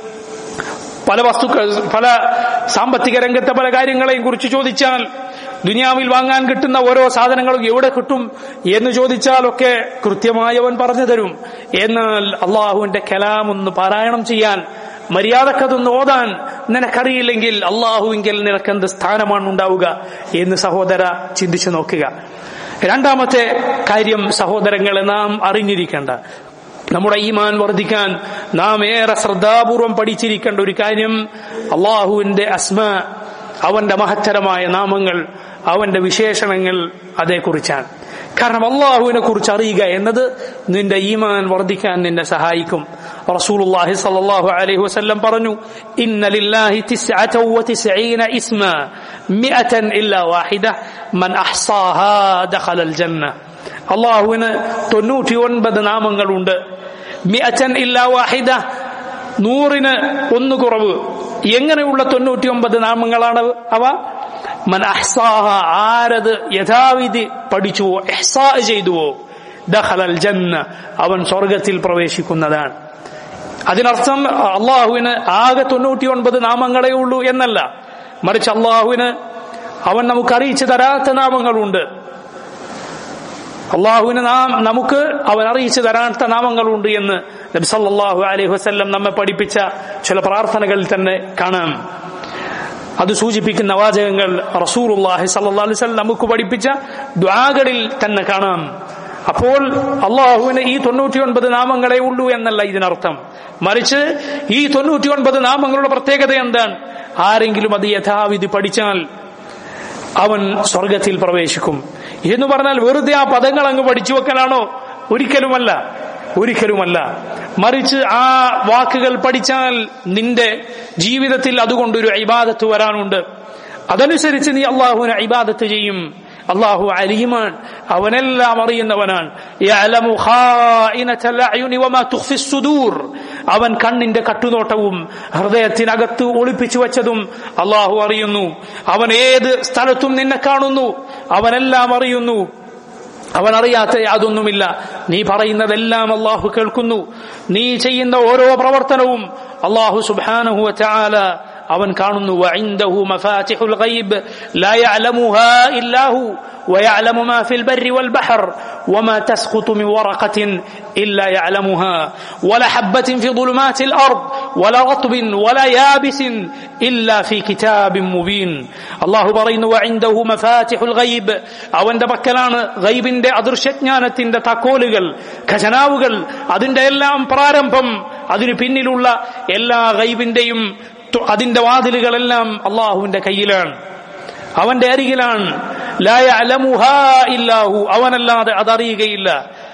പല വസ്തുക്കൾ പല സാമ്പത്തിക രംഗത്തെ പല കാര്യങ്ങളെയും കുറിച്ച് ചോദിച്ചാൽ ദുനിയാവിൽ വാങ്ങാൻ കിട്ടുന്ന ഓരോ സാധനങ്ങളും എവിടെ കിട്ടും എന്ന് ചോദിച്ചാലൊക്കെ കൃത്യമായി അവൻ പറഞ്ഞു തരും എന്നാൽ അള്ളാഹുവിന്റെ കലാം ഒന്ന് പാരായണം ചെയ്യാൻ മര്യാദക്കതൊന്ന് ഓതാൻ നിനക്കറിയില്ലെങ്കിൽ അള്ളാഹുവിങ്കിൽ നിനക്കെന്ത് സ്ഥാനമാണ് ഉണ്ടാവുക എന്ന് സഹോദര ചിന്തിച്ചു നോക്കുക രണ്ടാമത്തെ കാര്യം സഹോദരങ്ങളെ നാം അറിഞ്ഞിരിക്കേണ്ട നമ്മുടെ ഈമാൻ വർദ്ധിക്കാൻ നാം ഏറെ ശ്രദ്ധാപൂർവം പഠിച്ചിരിക്കേണ്ട ഒരു കാര്യം അള്ളാഹുവിന്റെ അസ്മ അവന്റെ മഹത്തരമായ നാമങ്ങൾ അവന്റെ വിശേഷണങ്ങൾ അതേക്കുറിച്ചാണ് കാരണം അള്ളാഹുവിനെ കുറിച്ച് അറിയുക എന്നത് നിന്റെ ഈമാൻ വർദ്ധിക്കാൻ നിന്നെ സഹായിക്കും റസൂലുള്ളാഹി സ്വല്ലല്ലാഹു അലൈഹി വസല്ലം പറഞ്ഞു ഇന്ന ലില്ലാഹി തിസ്അത വതിസ്ഈന ഇസ്മ മിഅതൻ ഇല്ലാ വാഹിദ മൻ അഹ്സാഹാ ദഖലൽ ജന്ന അള്ളാഹുവിന് തൊണ്ണൂറ്റി ഒൻപത് നാമങ്ങളുണ്ട് മിഅതൻ ഇല്ലാ വാഹിദ നൂറിന് ഒന്ന് കുറവ് എങ്ങനെയുള്ള തൊണ്ണൂറ്റി ഒമ്പത് നാമങ്ങളാണ് അവ മൻ അഹ്സാഹ ആരത് യഥാവിധി പഠിച്ചുവോ എഹ്സാ ചെയ്തുവോ ദഖലൽ ജന്ന അവൻ സ്വർഗത്തിൽ പ്രവേശിക്കുന്നതാണ് അതിനർത്ഥം അള്ളാഹുവിന് ആകെ തൊണ്ണൂറ്റി ഒൻപത് നാമങ്ങളേ ഉള്ളൂ എന്നല്ല മറിച്ച് അള്ളാഹുവിന് അവൻ നമുക്ക് അറിയിച്ചു തരാത്ത നാമങ്ങളുണ്ട് അള്ളാഹുവിന് നാം നമുക്ക് അവൻ അറിയിച്ചു തരാത്ത നാമങ്ങളുണ്ട് എന്ന് നബി സല്ലല്ലാഹു അലൈഹി വസല്ലം നമ്മെ പഠിപ്പിച്ച ചില പ്രാർത്ഥനകളിൽ തന്നെ കാണാം അത് സൂചിപ്പിക്കുന്ന വാചകങ്ങൾ റസൂലുള്ളാഹി സല്ലല്ലാഹു അലൈഹി വസല്ലം നമുക്ക് പഠിപ്പിച്ച ദ്വാകളിൽ തന്നെ കാണാം അപ്പോൾ അള്ളാഹുവിന് ഈ തൊണ്ണൂറ്റി ഒൻപത് നാമങ്ങളെ ഉള്ളൂ എന്നല്ല ഇതിനർത്ഥം മറിച്ച് ഈ തൊണ്ണൂറ്റി ഒൻപത് നാമങ്ങളുടെ പ്രത്യേകത എന്താണ് ആരെങ്കിലും അത് യഥാവിധി പഠിച്ചാൽ അവൻ സ്വർഗത്തിൽ പ്രവേശിക്കും എന്ന് പറഞ്ഞാൽ വെറുതെ ആ പദങ്ങൾ അങ്ങ് പഠിച്ചു വെക്കലാണോ ഒരിക്കലുമല്ല ഒരിക്കലുമല്ല മറിച്ച് ആ വാക്കുകൾ പഠിച്ചാൽ നിന്റെ ജീവിതത്തിൽ അതുകൊണ്ടൊരു ഇബാദത്ത് വരാനുണ്ട് അതനുസരിച്ച് നീ അള്ളാഹുവിന് ഇബാദത്ത് ചെയ്യും അള്ളാഹു അലീമാൻ അവനെല്ലാം അറിയുന്നവനാണ് യഅലമു ഖായിനത്തൽ അയുനി വമാ തുഖ്ഫി സുദൂർ അവൻ കണ്ണിന്റെ കട്ടുനോട്ടവും ഹൃദയത്തിനകത്ത് ഒളിപ്പിച്ചു വെച്ചതും അള്ളാഹു അറിയുന്നു അവൻ ഏത് സ്ഥലത്തും നിന്നെ കാണുന്നു അവനെല്ലാം അറിയുന്നു അവൻ അറിയാത്ത യാതൊന്നുമില്ല നീ പറയുന്നതെല്ലാം അള്ളാഹു കേൾക്കുന്നു നീ ചെയ്യുന്ന ഓരോ പ്രവർത്തനവും അള്ളാഹു സുബാനഹു ചാല അവൻ കാണുന്നു وعنده مفاتح الغيب لا يعلمها إلا هو ويعلم ما في البر والبحر وما تسقط من ورقة إلا يعلمها ولا حبة في ظلمات الأرض ولا رطب ولا يابس إلا في كتاب مبين الله برين وعنده مفاتح الغيب അവന്റെ പക്കലാണ് ഗൈബിന്റെ അദൃശ്യജ്ഞാനത്തിന്റെ തക്കോലുകൾ ഖജനാവുകൾ അതിന്റെ എല്ലാം പ്രാരംഭം അതിനു പിന്നിലുള്ള എല്ലാ ഗൈബിന്റെയും അതിന്റെ വാതിലുകളെല്ലാം അള്ളാഹുവിന്റെ കയ്യിലാണ് അവന്റെ അരികിലാണ് ഇല്ലാഹു അവനല്ലാതെ അതറിയുകയില്ല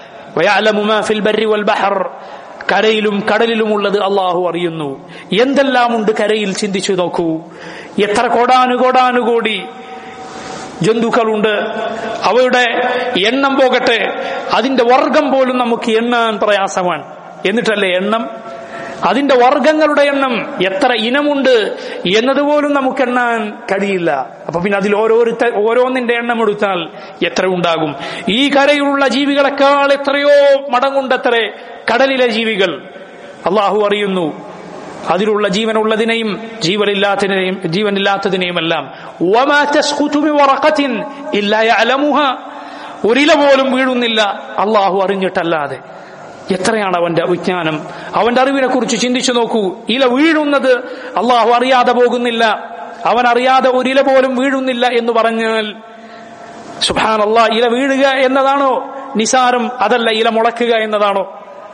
കരയിലും കടലിലുമുള്ളത് അള്ളാഹു അറിയുന്നു എന്തെല്ലാമുണ്ട് കരയിൽ ചിന്തിച്ചു നോക്കൂ എത്ര കോടാനുകോടാനുകോടി ജന്തുക്കളുണ്ട് അവയുടെ എണ്ണം പോകട്ടെ അതിന്റെ വർഗം പോലും നമുക്ക് എണ്ണാൻ പ്രയാസമാണ് എന്നിട്ടല്ലേ എണ്ണം അതിന്റെ വർഗങ്ങളുടെ എണ്ണം എത്ര ഇനമുണ്ട് എന്നതുപോലും നമുക്ക് എണ്ണാൻ കഴിയില്ല അപ്പൊ പിന്നെ അതിൽ ഓരോരുത്ത ഓരോന്നിന്റെ എണ്ണം എടുത്താൽ എത്ര ഉണ്ടാകും ഈ കരയിലുള്ള ജീവികളെക്കാൾ എത്രയോ മടങ്ങുണ്ടത്രേ കടലിലെ ജീവികൾ അള്ളാഹു അറിയുന്നു അതിലുള്ള ജീവനുള്ളതിനെയും ജീവനില്ലാത്തതിനെയും ജീവനില്ലാത്തതിനെയുമെല്ലാം ഒരില പോലും വീഴുന്നില്ല അള്ളാഹു അറിഞ്ഞിട്ടല്ലാതെ എത്രയാണ് അവന്റെ വിജ്ഞാനം അവന്റെ അറിവിനെ കുറിച്ച് ചിന്തിച്ചു നോക്കൂ ഇല വീഴുന്നത് അള്ളാഹു അറിയാതെ പോകുന്നില്ല അവൻ അറിയാതെ ഒരില പോലും വീഴുന്നില്ല എന്ന് പറഞ്ഞാൽ സുഹാൻ അള്ളാഹ് ഇല വീഴുക എന്നതാണോ നിസാരം അതല്ല ഇല മുളക്കുക എന്നതാണോ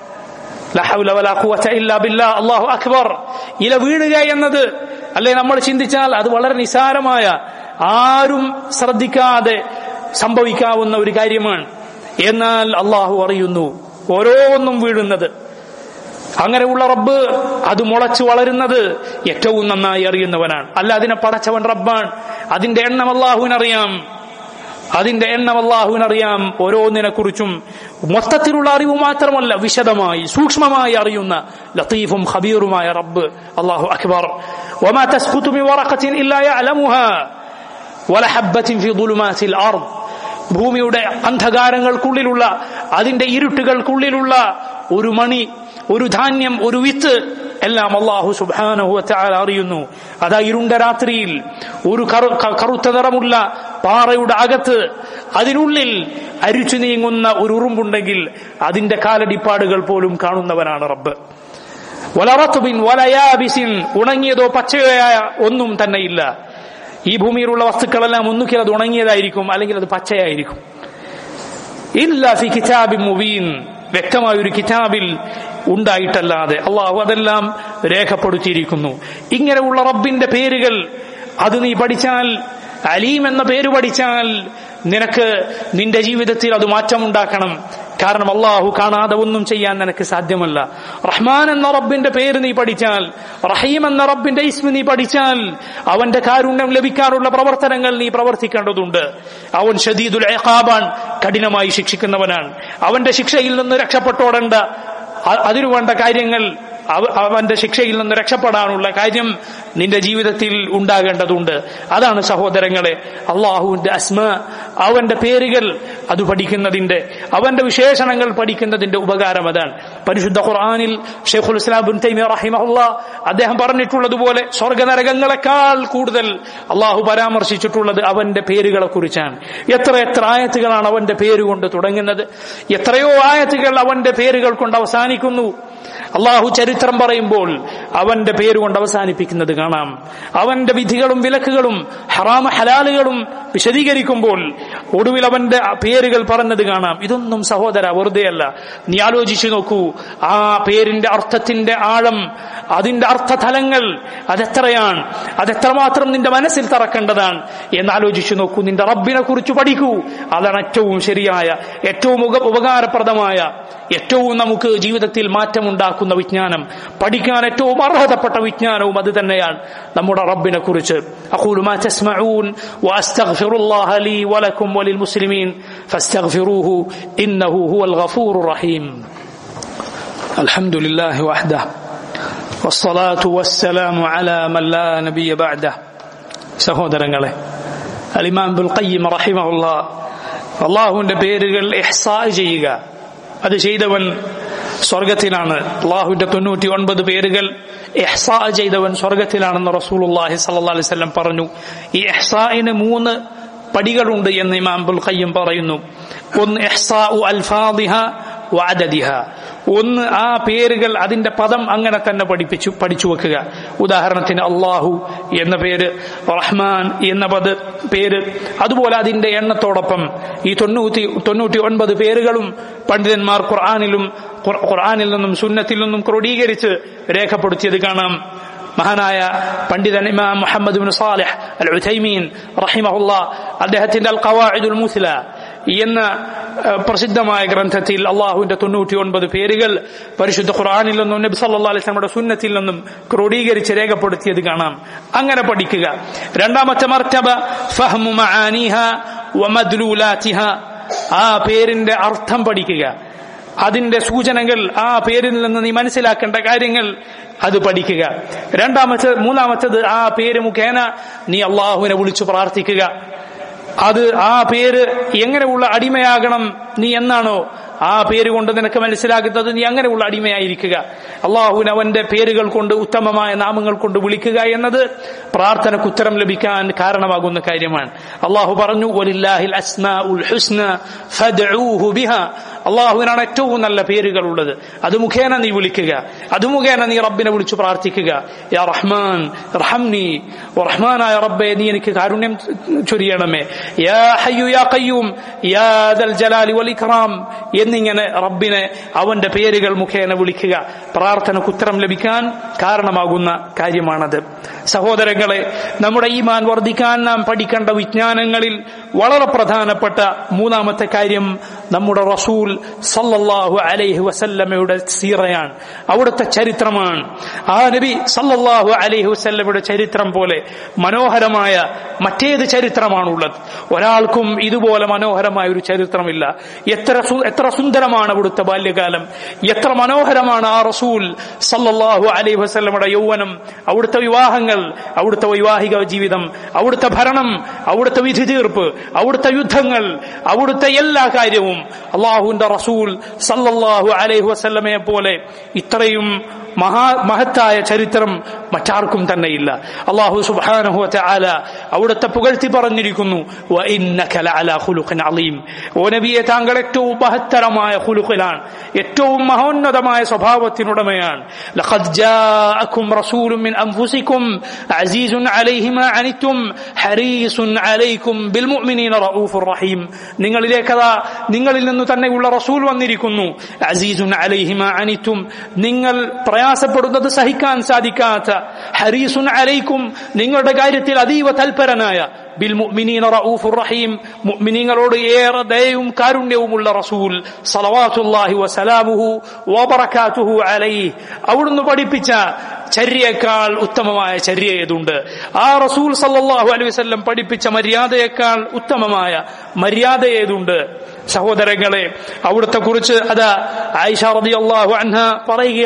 അള്ളാഹു അക്ബർ ഇല വീഴുക എന്നത് അല്ലെ നമ്മൾ ചിന്തിച്ചാൽ അത് വളരെ നിസാരമായ ആരും ശ്രദ്ധിക്കാതെ സംഭവിക്കാവുന്ന ഒരു കാര്യമാണ് എന്നാൽ അള്ളാഹു അറിയുന്നു ഓരോന്നും വീഴുന്നത് അങ്ങനെയുള്ള റബ്ബ് അത് മുളച്ചു വളരുന്നത് ഏറ്റവും നന്നായി അറിയുന്നവനാണ് അല്ല അതിനെ പടച്ചവൻ റബ്ബാണ് അതിന്റെ എണ്ണം അള്ളാഹുവിനറിയാം അതിന്റെ എണ്ണം അള്ളാഹുവിനറിയാം ഓരോന്നിനെ കുറിച്ചും മൊത്തത്തിലുള്ള അറിവ് മാത്രമല്ല വിശദമായി സൂക്ഷ്മമായി അറിയുന്ന ലത്തീഫും ഖബീറുമായ റബ്ബ് അള്ളാഹു അക്ബർ وما تسقط من ورقة إلا يعلمها ولا حبة في ظلمات الأرض ഭൂമിയുടെ അന്ധകാരങ്ങൾക്കുള്ളിലുള്ള അതിന്റെ ഇരുട്ടുകൾക്കുള്ളിലുള്ള ഒരു മണി ഒരു ധാന്യം ഒരു വിത്ത് എല്ലാം അള്ളാഹു സുബാനഹുവ അറിയുന്നു അതാ ഇരുണ്ട രാത്രിയിൽ ഒരു കറുത്ത നിറമുള്ള പാറയുടെ അകത്ത് അതിനുള്ളിൽ അരിച്ചു നീങ്ങുന്ന ഒരു ഉറുമ്പുണ്ടെങ്കിൽ അതിന്റെ കാലടിപ്പാടുകൾ പോലും കാണുന്നവനാണ് റബ്ബ് വലറത്തുബിൻ വലയാബിസിൻ ഉണങ്ങിയതോ പച്ചയായ ഒന്നും തന്നെ ഇല്ല ഈ ഭൂമിയിലുള്ള വസ്തുക്കളെല്ലാം ഒന്നുകിൽ അത് ഉണങ്ങിയതായിരിക്കും അല്ലെങ്കിൽ അത് പച്ചയായിരിക്കും ഇല്ല ഫി കിതാബിൻ മുബീൻ വ്യക്തമായ ഒരു കിതാബിൽ ഉണ്ടായിട്ടല്ലാതെ അള്ളാഹു അതെല്ലാം രേഖപ്പെടുത്തിയിരിക്കുന്നു ഇങ്ങനെയുള്ള റബ്ബിന്റെ പേരുകൾ അത് നീ പഠിച്ചാൽ അലീം എന്ന പേര് പഠിച്ചാൽ നിനക്ക് നിന്റെ ജീവിതത്തിൽ അത് മാറ്റമുണ്ടാക്കണം കാരണം അള്ളാഹു കാണാതെ ഒന്നും ചെയ്യാൻ നിനക്ക് സാധ്യമല്ല റഹ്മാൻ എന്ന റബ്ബിന്റെ പേര് നീ പഠിച്ചാൽ റഹീം എന്ന റബ്ബിന്റെ ഇസ്മ നീ പഠിച്ചാൽ അവന്റെ കാരുണ്യം ലഭിക്കാനുള്ള പ്രവർത്തനങ്ങൾ നീ പ്രവർത്തിക്കേണ്ടതുണ്ട് അവൻ ഷദീദുൽ ഏഖാബാൻ കഠിനമായി ശിക്ഷിക്കുന്നവനാണ് അവന്റെ ശിക്ഷയിൽ നിന്ന് രക്ഷപ്പെട്ടോടേണ്ട അതിനു വേണ്ട കാര്യങ്ങൾ അവന്റെ ശിക്ഷയിൽ നിന്ന് രക്ഷപ്പെടാനുള്ള കാര്യം നിന്റെ ജീവിതത്തിൽ ഉണ്ടാകേണ്ടതുണ്ട് അതാണ് സഹോദരങ്ങളെ അള്ളാഹുവിന്റെ അസ്മ അവന്റെ പേരുകൾ അത് പഠിക്കുന്നതിന്റെ അവന്റെ വിശേഷണങ്ങൾ പഠിക്കുന്നതിന്റെ ഉപകാരം അതാണ് പരിശുദ്ധ ഖുർആനിൽ ഷെയ്ഖുൽ ഇസ്ലാം ബിൻ തൈമിയ റഹിമഹുല്ല അദ്ദേഹം പറഞ്ഞിട്ടുള്ളതുപോലെ സ്വർഗനരകങ്ങളെക്കാൾ കൂടുതൽ അള്ളാഹു പരാമർശിച്ചിട്ടുള്ളത് അവന്റെ പേരുകളെ കുറിച്ചാണ് എത്ര എത്ര ആയത്തുകളാണ് അവന്റെ പേരുകൊണ്ട് തുടങ്ങുന്നത് എത്രയോ ആയത്തുകൾ അവന്റെ പേരുകൾ കൊണ്ട് അവസാനിക്കുന്നു അള്ളാഹു ചരിത്രം പറയുമ്പോൾ അവന്റെ പേരുകൊണ്ട് അവസാനിപ്പിക്കുന്നത് കാണാം അവന്റെ വിധികളും വിലക്കുകളും ഹറാമ ഹലാലുകളും വിശദീകരിക്കുമ്പോൾ ഒടുവിൽ അവന്റെ പേരുകൾ പറഞ്ഞത് കാണാം ഇതൊന്നും സഹോദര വെറുതെയല്ല നീ ആലോചിച്ചു നോക്കൂ ആ പേരിന്റെ അർത്ഥത്തിന്റെ ആഴം അതിന്റെ അർത്ഥതലങ്ങൾ അതെത്രയാണ് അതെത്രമാത്രം നിന്റെ മനസ്സിൽ തറക്കേണ്ടതാണ് എന്ന് ആലോചിച്ചു നോക്കൂ നിന്റെ റബ്ബിനെ കുറിച്ച് പഠിക്കൂ അതാണ് ഏറ്റവും ശരിയായ ഏറ്റവും ഉപകാരപ്രദമായ ഏറ്റവും നമുക്ക് ജീവിതത്തിൽ മാറ്റമുണ്ടാക്കുന്ന വിജ്ഞാനം പഠിക്കാൻ ഏറ്റവും അർഹതപ്പെട്ട വിജ്ഞാനവും അത് തന്നെയാണ് നമ്മുടെ റബ്ബിനെ കുറിച്ച് أقول ما تسمعون وأستغفر الله لي ولكم وللمسلمين فاستغفروه إنه هو الغفور الرحيم الحمد لله وحده والصلاة والسلام على من لا نبي بعده സഹോദരങ്ങളെ അലിമാം ബുൽ ഖയ്യിം റഹിമഹുള്ള അള്ളാഹുവിന്റെ പേരുകൾ ഇഹ്സാ ചെയ്യുക അത് ചെയ്തവൻ സ്വർഗത്തിലാണ് അള്ളാഹുവിന്റെ തൊണ്ണൂറ്റി ഒൻപത് പേരുകൾ എഹ്സാ ചെയ്തവൻ സ്വർഗത്തിലാണെന്ന് റസൂലുള്ളാഹി സല്ലല്ലാഹു അലൈഹി വസല്ലം പറഞ്ഞു ഈ എഹ്സായിന് മൂന്ന് പടികളുണ്ട് എന്ന് ഇമാം ബുൽ ഖയ്യം പറയുന്നു ഒന്ന് എഹ്സാ അൽഫാദിഹ വാദദിഹ ഒന്ന് ആ പേരുകൾ അതിന്റെ പദം അങ്ങനെ തന്നെ പഠിപ്പിച്ചു പഠിച്ചു വെക്കുക ഉദാഹരണത്തിന് അള്ളാഹു എന്ന പേര് റഹ്മാൻ എന്ന പദ പേര് അതുപോലെ അതിന്റെ എണ്ണത്തോടൊപ്പം ഈ തൊണ്ണൂറ്റി തൊണ്ണൂറ്റി ഒൻപത് പേരുകളും പണ്ഡിതന്മാർ ഖുർആാനിലും ഖുർആാനിൽ നിന്നും സുന്നത്തിൽ നിന്നും ക്രോഡീകരിച്ച് രേഖപ്പെടുത്തിയത് കാണാം മഹാനായ പണ്ഡിതൻ ഇമാം Muhammad bin Salih al Uthaymeen റഹിമഹുല്ല അദ്ദേഹത്തിന്റെ അൽ ഖവാഇദുൽ മുസ്ല എന്ന പ്രസിദ്ധമായ ഗ്രന്ഥത്തിൽ അള്ളാഹുവിന്റെ തൊണ്ണൂറ്റി ഒൻപത് പേരുകൾ പരിശുദ്ധ ഖുർആാനിൽ നിന്നും നബി സല്ലാ അലിസ്ലമയുടെ സുന്നത്തിൽ നിന്നും ക്രോഡീകരിച്ച് രേഖപ്പെടുത്തിയത് കാണാം അങ്ങനെ പഠിക്കുക രണ്ടാമത്തെ മർത്തബ ഫഹ്മു മആനിഹ വമദ്ലൂലാത്തിഹ ആ പേരിന്റെ അർത്ഥം പഠിക്കുക അതിന്റെ സൂചനകൾ ആ പേരിൽ നിന്ന് നീ മനസ്സിലാക്കേണ്ട കാര്യങ്ങൾ അത് പഠിക്കുക രണ്ടാമത്തെ മൂന്നാമത്തത് ആ പേര് മുഖേന നീ അള്ളാഹുവിനെ വിളിച്ചു പ്രാർത്ഥിക്കുക അത് ആ പേര് എങ്ങനെയുള്ള അടിമയാകണം നീ എന്നാണോ ആ പേര് കൊണ്ട് നിനക്ക് മനസ്സിലാക്കുന്നത് നീ അങ്ങനെയുള്ള അടിമയായിരിക്കുക അള്ളാഹുവിന് അവന്റെ പേരുകൾ കൊണ്ട് ഉത്തമമായ നാമങ്ങൾ കൊണ്ട് വിളിക്കുക എന്നത് പ്രാർത്ഥനക്ക് ഉത്തരം ലഭിക്കാൻ കാരണമാകുന്ന കാര്യമാണ് അള്ളാഹു പറഞ്ഞു അള്ളാഹുവിനാണ് ഏറ്റവും നല്ല പേരുകൾ ഉള്ളത് അത് മുഖേന നീ വിളിക്കുക അത് മുഖേന നീ റബ്ബിനെ വിളിച്ചു പ്രാർത്ഥിക്കുക യാ റഹ്മാൻ റഹംനി റഹ്മാനായ റബ്ബെ നീ എനിക്ക് കാരുണ്യം ചൊരിയണമേ യാ ഹയ്യു യാ കയ്യൂം യാ ദൽ ജലാലി വൽ ഇക്റാം എന്നിങ്ങനെ റബ്ബിനെ അവന്റെ പേരുകൾ മുഖേന വിളിക്കുക പ്രാർത്ഥനക്ക് ഉത്തരം ലഭിക്കാൻ കാരണമാകുന്ന കാര്യമാണത് സഹോദരങ്ങളെ നമ്മുടെ ഈമാൻ വർദ്ധിക്കാൻ നാം പഠിക്കേണ്ട വിജ്ഞാനങ്ങളിൽ വളരെ പ്രധാനപ്പെട്ട മൂന്നാമത്തെ കാര്യം നമ്മുടെ റസൂൽ സല്ലല്ലാഹു അലൈഹി വസല്ലമയുടെ സീറയാണ് അവിടുത്തെ ചരിത്രമാണ് ആ നബി സല്ലല്ലാഹു അലൈഹി വസല്ലമയുടെ ചരിത്രം പോലെ മനോഹരമായ മറ്റേത് ചരിത്രമാണുള്ളത് ഒരാൾക്കും ഇതുപോലെ മനോഹരമായ ഒരു ചരിത്രമില്ല എത്ര എത്ര സുന്ദരമാണ് അവിടുത്തെ ബാല്യകാലം എത്ര മനോഹരമാണ് ആ റസൂൽ സല്ലല്ലാഹു അലൈഹി വസല്ലമയുടെ യൗവനം അവിടുത്തെ വിവാഹങ്ങൾ അവിടുത്തെ വൈവാഹിക ജീവിതം അവിടുത്തെ ഭരണം അവിടുത്തെ വിധി തീർപ്പ് അവിടുത്തെ യുദ്ധങ്ങൾ അവിടുത്തെ എല്ലാ കാര്യവും അള്ളാഹുവിന്റെ റസൂൽ സല്ലല്ലാഹു അലൈഹി വസല്ലമയെ പോലെ ഇത്രയും മഹാ മഹത്തായ ചരിത്രം മറ്റാർക്കും തന്നെയില്ല അള്ളാഹു സുബാനഹു ആല അവിടുത്തെ പുകഴ്ത്തി പറഞ്ഞിരിക്കുന്നു ഓ നബിയെ താങ്കൾ ഏറ്റവും മഹത്തരമായ ഹുലുഖിലാണ് ഏറ്റവും മഹോന്നതമായ സ്വഭാവത്തിനുടമയാണ് ലഖദ് ജാഅക്കും റസൂലുൻ മിൻ അൻഫുസിക്കും അസീസുൻ അലൈഹി മാ അനിത്തും ഹരീസുൻ അലൈക്കും ബിൽ മുഅ്മിനീന റഊഫുർ റഹീം നിങ്ങളിലേക്കതാ നിങ്ങളിൽ നിന്ന് തന്നെയുള്ള റസൂൽ വന്നിരിക്കുന്നു അസീസുൻ അലൈഹി മാ അനിത്തും നിങ്ങൾ പ്രയാസപ്പെടുന്നത് സഹിക്കാൻ സാധിക്കാത്ത ഹരീസുൻ അലൈക്കും നിങ്ങളുടെ കാര്യത്തിൽ അതീവ തൽപരനായ ബിൽ മുഅ്മിനീന റഊഫുർ റഹീം മുഅ്മിനീങ്ങളോട് ഏറെ ദയവും കാരുണ്യവുമുള്ള റസൂൽ സലവാത്തുല്ലാഹി വസലാമുഹു വബറകാതുഹു അലൈഹി അവിടുന്ന് പഠിപ്പിച്ച ചര്യയേക്കാൾ ഉത്തമമായ ചര്യ ഏതുണ്ട് ആ റസൂൽ സല്ലല്ലാഹു അലൈഹി വസല്ലം പഠിപ്പിച്ച മര്യാദയേക്കാൾ ഉത്തമമായ മര്യാദ ഏതുണ്ട് സഹോദരങ്ങളെ അവിടുത്തെ കുറിച്ച് അതാ ആയിഷ റളിയല്ലാഹു അൻഹ പറയുകയാണ്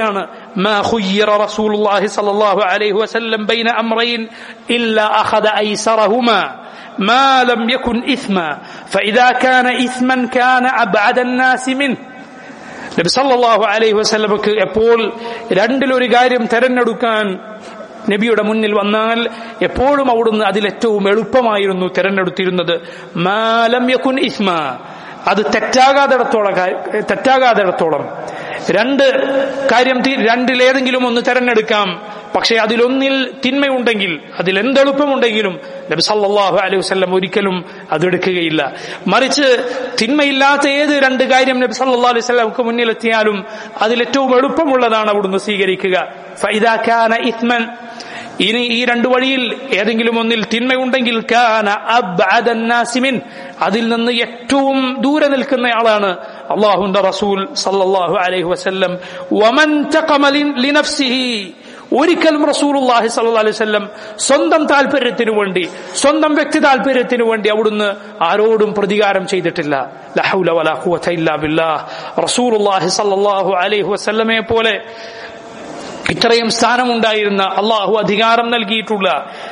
ما خير رسول الله صلى الله عليه وسلم بين أمرين إلا أخذ أيسرهما ما لم يكن إثما فإذا كان إثما كان أبعد الناس منه നബി സല്ലല്ലാഹു അലൈഹി വസല്ലമക്ക് എപ്പോൾ രണ്ടിലൊരു കാര്യം തെരഞ്ഞെടുക്കാൻ നബിയുടെ മുന്നിൽ വന്നാൽ എപ്പോഴും അവിടുന്ന് അതിലേറ്റവും എളുപ്പമായിരുന്നു തിരഞ്ഞെടുത്തിരുന്നത് മാലം യക്കുൻ ഇസ്മ അത് തെറ്റാകാത്തിടത്തോളം കാ- തെറ്റാകാത്തിടത്തോളം രണ്ട് കാര്യം തി- രണ്ടിലേതെങ്കിലും ഒന്ന് തെരഞ്ഞെടുക്കാം പക്ഷെ അതിലൊന്നിൽ തിന്മയുണ്ടെങ്കിൽ അതിൽ എന്തെളുപ്പമുണ്ടെങ്കിലും നബി സല്ലല്ലാഹു അലൈഹി വസല്ലം ഒരിക്കലും അതെടുക്കുകയില്ല മറിച്ച് തിന്മയില്ലാത്ത ഏത് രണ്ട് കാര്യം നബി സല്ലല്ലാഹു അലൈഹി വസല്ലമക്ക് മുന്നിലെത്തിയാലും അതിലേറ്റവും എളുപ്പമുള്ളതാണ് അവിടുന്ന് സ്വീകരിക്കുക ഫൈദാ കാന ഇത്മൻ ഇനി ഈ രണ്ടു വഴിയിൽ ഏതെങ്കിലും ഒന്നിൽ തിന്മയുണ്ടെങ്കിൽ കാന അബ്അദൻ നാസിമിൻ അതിൽ നിന്ന് ഏറ്റവും ദൂരെ നിൽക്കുന്നയാളാണ് അള്ളാഹുന്റെ റസൂൽ സല്ലല്ലാഹു അലൈഹി വസല്ലം വമൻ തഖമ ലി- ലിനഫ്സിഹി ഒരിക്കലും റസൂലുള്ളാഹി സല്ലല്ലാഹു അലൈഹി വസല്ലം സ്വന്തം താല്പര്യത്തിനു വേണ്ടി സ്വന്തം വ്യക്തി താല്പര്യത്തിനു വേണ്ടി അവിടുന്ന് ആരോടും പ്രതികാരം ചെയ്തിട്ടില്ല ല ഹൗല വലാ ഖുവത ഇല്ലാ ബില്ലാഹ് റസൂലുള്ളാഹി സല്ലല്ലാഹു അലൈഹി വസല്ലമയെ പോലെ ഇത്രയും സ്ഥാനമുണ്ടായിരുന്ന അള്ളാഹു അധികാരം നൽകിയിട്ടുള്ള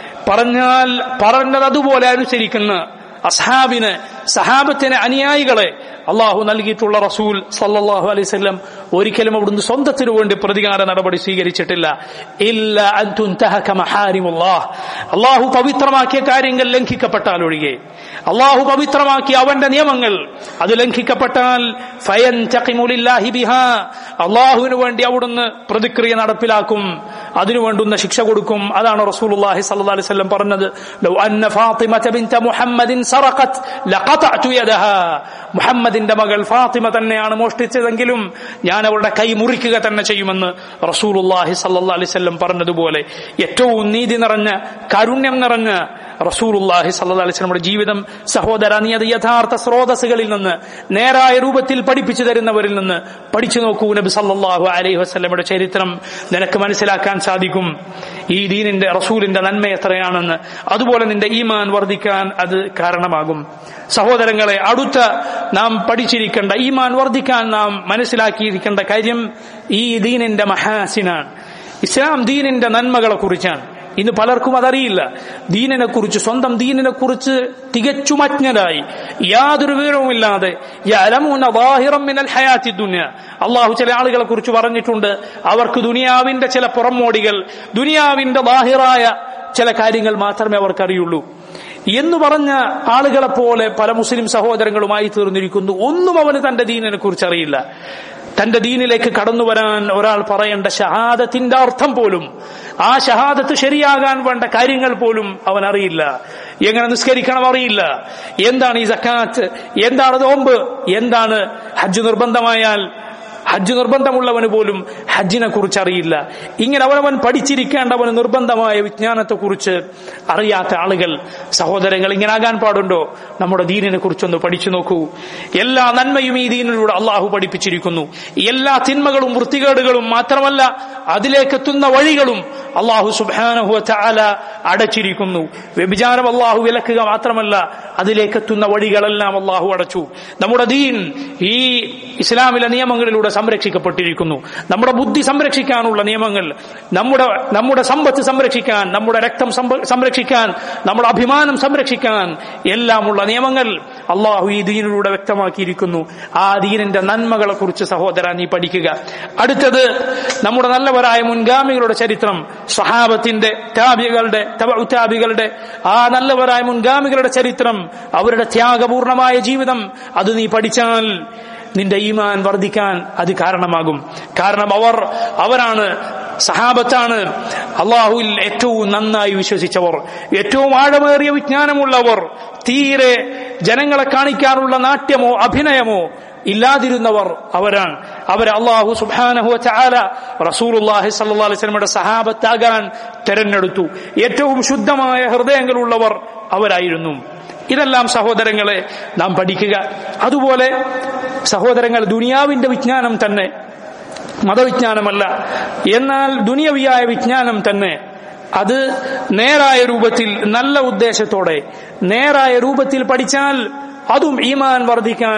പറഞ്ഞാൽ പറഞ്ഞത് അതുപോലെ അനുസരിക്കുന്ന അസ്ഹാബിന് സഹാബത്തിന് അനുയായികളെ അള്ളാഹു നൽകിയിട്ടുള്ള റസൂൽ സല്ലല്ലാഹു അലൈഹി വസല്ലം ഒരിക്കലും അവിടുന്ന് സ്വന്തത്തിനു വേണ്ടി പ്രതികാര നടപടി സ്വീകരിച്ചിട്ടില്ല ഇല്ല അൻ തുൻതഹക മഹാരിമുല്ലാഹ് അള്ളാഹു പവിത്രമാക്കിയ കാര്യങ്ങൾ ലംഘിക്കപ്പെട്ടാൽ ഒഴികെ അള്ളാഹു പവിത്രമാക്കിയ അവന്റെ നിയമങ്ങൾ അത് ലംഘിക്കപ്പെട്ടാൽ ഫയൻതഖിമു ലില്ലാഹി ബിഹാ അള്ളാഹുവിന് വേണ്ടി അവിടുന്ന് പ്രതിക്രിയ നടപ്പിലാക്കും അതിനു വേണ്ടുന്ന ശിക്ഷ കൊടുക്കും അതാണ് റസൂലുള്ളാഹി സ്വല്ലല്ലാഹു അലൈഹി വസല്ലം പറഞ്ഞത് ലൗ അന്ന ഫാത്തിമത ബിൻത മുഹമ്മദിൻ സറഖത് ലഖതഅതു യദഹാ മുഹമ്മദിന്റെ മകൾ ഫാത്തിമ തന്നെയാണ് മോഷ്ടിച്ചതെങ്കിലും ഞാൻ അവളുടെ കൈ മുറിക്കുക തന്നെ ചെയ്യുമെന്ന് റസൂലുള്ളാഹി സ്വല്ലല്ലാഹു അലൈഹി വസല്ലം പറഞ്ഞതുപോലെ ഏറ്റവും നീതി നിറഞ്ഞ കാരുണ്യം നിറഞ്ഞ റസൂലുള്ളാഹി സ്വല്ലല്ലാഹു അലൈഹി വസല്ലമയുടെ ജീവിതം സഹോദര നീ അത് യഥാർത്ഥ സ്രോതസ്സുകളിൽ നിന്ന് നേരായ രൂപത്തിൽ പഠിപ്പിച്ചു തരുന്നവരിൽ നിന്ന് പഠിച്ചു നോക്കൂ നബി സല്ലല്ലാഹു അലൈഹി വസല്ലമയുടെ ചരിത്രം നിനക്ക് മനസ്സിലാക്കാൻ സാധിക്കും ഈ ദീനിന്റെ റസൂലിന്റെ നന്മ എത്രയാണെന്ന് അതുപോലെ നിന്റെ ഈമാൻ വർദ്ധിക്കാൻ അത് കാരണമാകും സഹോദരങ്ങളെ അടുത്ത നാം പഠിച്ചിരിക്കേണ്ട ഈമാൻ വർദ്ധിക്കാൻ നാം മനസ്സിലാക്കിയിരിക്കേണ്ട കാര്യം ഈ ദീനിന്റെ മഹാസിനാണ് ഇസ്ലാം ദീനിന്റെ നന്മകളെ കുറിച്ചാണ് ഇന്ന് പലർക്കും അതറിയില്ല ദീനിനെ കുറിച്ച് സ്വന്തം ദീനിനെ കുറിച്ച് തികച്ചും അജ്ഞരായി യാതൊരു വിവരവുമില്ലാതെ യഅലമൂന ളാഹിറം മിനൽ ഹയാത്തി ദുനിയ അള്ളാഹു ചില ആളുകളെ കുറിച്ച് പറഞ്ഞിട്ടുണ്ട് അവർക്ക് ദുനിയാവിന്റെ ചില പുറമോടികൾ ദുനിയാവിന്റെ ബാഹിറായ ചില കാര്യങ്ങൾ മാത്രമേ അവർക്ക് അറിയുള്ളൂ എന്ന് പറഞ്ഞ ആളുകളെ പോലെ പല മുസ്ലിം സഹോദരങ്ങളുമായി തീർന്നിരിക്കുന്നു ഒന്നും അവന് തന്റെ ദീനിനെ കുറിച്ച് അറിയില്ല തന്റെ ദീനിലേക്ക് കടന്നു വരാൻ ഒരാൾ പറയേണ്ട ഷഹാദത്തിന്റെ അർത്ഥം പോലും ആ ഷഹാദത്ത് ശരിയാകാൻ വേണ്ട കാര്യങ്ങൾ പോലും അവൻ അറിയില്ല എങ്ങനെ നിസ്കരിക്കണം അറിയില്ല എന്താണ് ഈ സക്കാത്ത് എന്താണ് നോമ്പ് എന്താണ് ഹജ്ജ് നിർബന്ധമായാൽ ഹജ്ജ് നിർബന്ധമുള്ളവന് പോലും ഹജ്ജിനെ കുറിച്ച് അറിയില്ല ഇങ്ങനെ അവനവൻ പഠിച്ചിരിക്കേണ്ടവന് നിർബന്ധമായ വിജ്ഞാനത്തെ കുറിച്ച് അറിയാത്ത ആളുകൾ സഹോദരങ്ങൾ ഇങ്ങനെ ആകാൻ പാടുണ്ടോ നമ്മുടെ ദീനിനെ കുറിച്ചൊന്ന് പഠിച്ചു നോക്കൂ എല്ലാ നന്മയും ഈ ദീനിലൂടെ അള്ളാഹു പഠിപ്പിച്ചിരിക്കുന്നു എല്ലാ തിന്മകളും വൃത്തികേടുകളും മാത്രമല്ല അതിലേക്കെത്തുന്ന വഴികളും അള്ളാഹു സുബാനഹു ചാല അടച്ചിരിക്കുന്നു വ്യഭിചാരം അള്ളാഹു വിലക്കുക മാത്രമല്ല അതിലേക്കെത്തുന്ന വഴികളെല്ലാം അള്ളാഹു അടച്ചു നമ്മുടെ ദീൻ ഈ ഇസ്ലാമിലെ നിയമങ്ങളിലൂടെ സംരക്ഷിക്കപ്പെട്ടിരിക്കുന്നു നമ്മുടെ ബുദ്ധി സംരക്ഷിക്കാനുള്ള നിയമങ്ങൾ നമ്മുടെ നമ്മുടെ സമ്പത്ത് സംരക്ഷിക്കാൻ നമ്മുടെ രക്തം സംര- സംരക്ഷിക്കാൻ നമ്മുടെ അഭിമാനം സംരക്ഷിക്കാൻ എല്ലാമുള്ള നിയമങ്ങൾ അള്ളാഹു ഈ ദീനിലൂടെ വ്യക്തമാക്കിയിരിക്കുന്നു ആ ദീനിന്റെ നന്മകളെ കുറിച്ച് സഹോദര നീ പഠിക്കുക അടുത്തത് നമ്മുടെ നല്ലവരായ മുൻഗാമികളുടെ ചരിത്രം സഹാബത്തിന്റെ താബികളുടെ താബികളുടെ ആ നല്ലവരായ മുൻഗാമികളുടെ ചരിത്രം അവരുടെ ത്യാഗപൂർണമായ ജീവിതം അത് നീ പഠിച്ചാൽ നിന്റെ ഈമാൻ വർദ്ധിക്കാൻ അത് കാരണമാകും കാരണം അവർ അവരാണ് സഹാബത്താണ് അള്ളാഹുവിൽ ഏറ്റവും നന്നായി വിശ്വസിച്ചവർ ഏറ്റവും ആഴമേറിയ വിജ്ഞാനമുള്ളവർ തീരെ ജനങ്ങളെ കാണിക്കാനുള്ള നാട്യമോ അഭിനയമോ ഇല്ലാതിരുന്നവർ അവരാണ് അവരെ അള്ളാഹു സുബാനഹു ചാല റസൂലുല്ലാഹി സല്ലാ അലൈസ്മയുടെ സഹാബത്താകാൻ തെരഞ്ഞെടുത്തു ഏറ്റവും ശുദ്ധമായ ഹൃദയങ്ങളുള്ളവർ അവരായിരുന്നു ഇതെല്ലാം സഹോദരങ്ങളെ നാം പഠിക്കുക അതുപോലെ സഹോദരങ്ങൾ ദുനിയാവിന്റെ വിജ്ഞാനം തന്നെ മതവിജ്ഞാനമല്ല എന്നാൽ ദുനിയവിയായ വിജ്ഞാനം തന്നെ അത് നേരായ രൂപത്തിൽ നല്ല ഉദ്ദേശത്തോടെ നേരായ രൂപത്തിൽ പഠിച്ചാൽ അതും ഈമാൻ വർദ്ധിക്കാൻ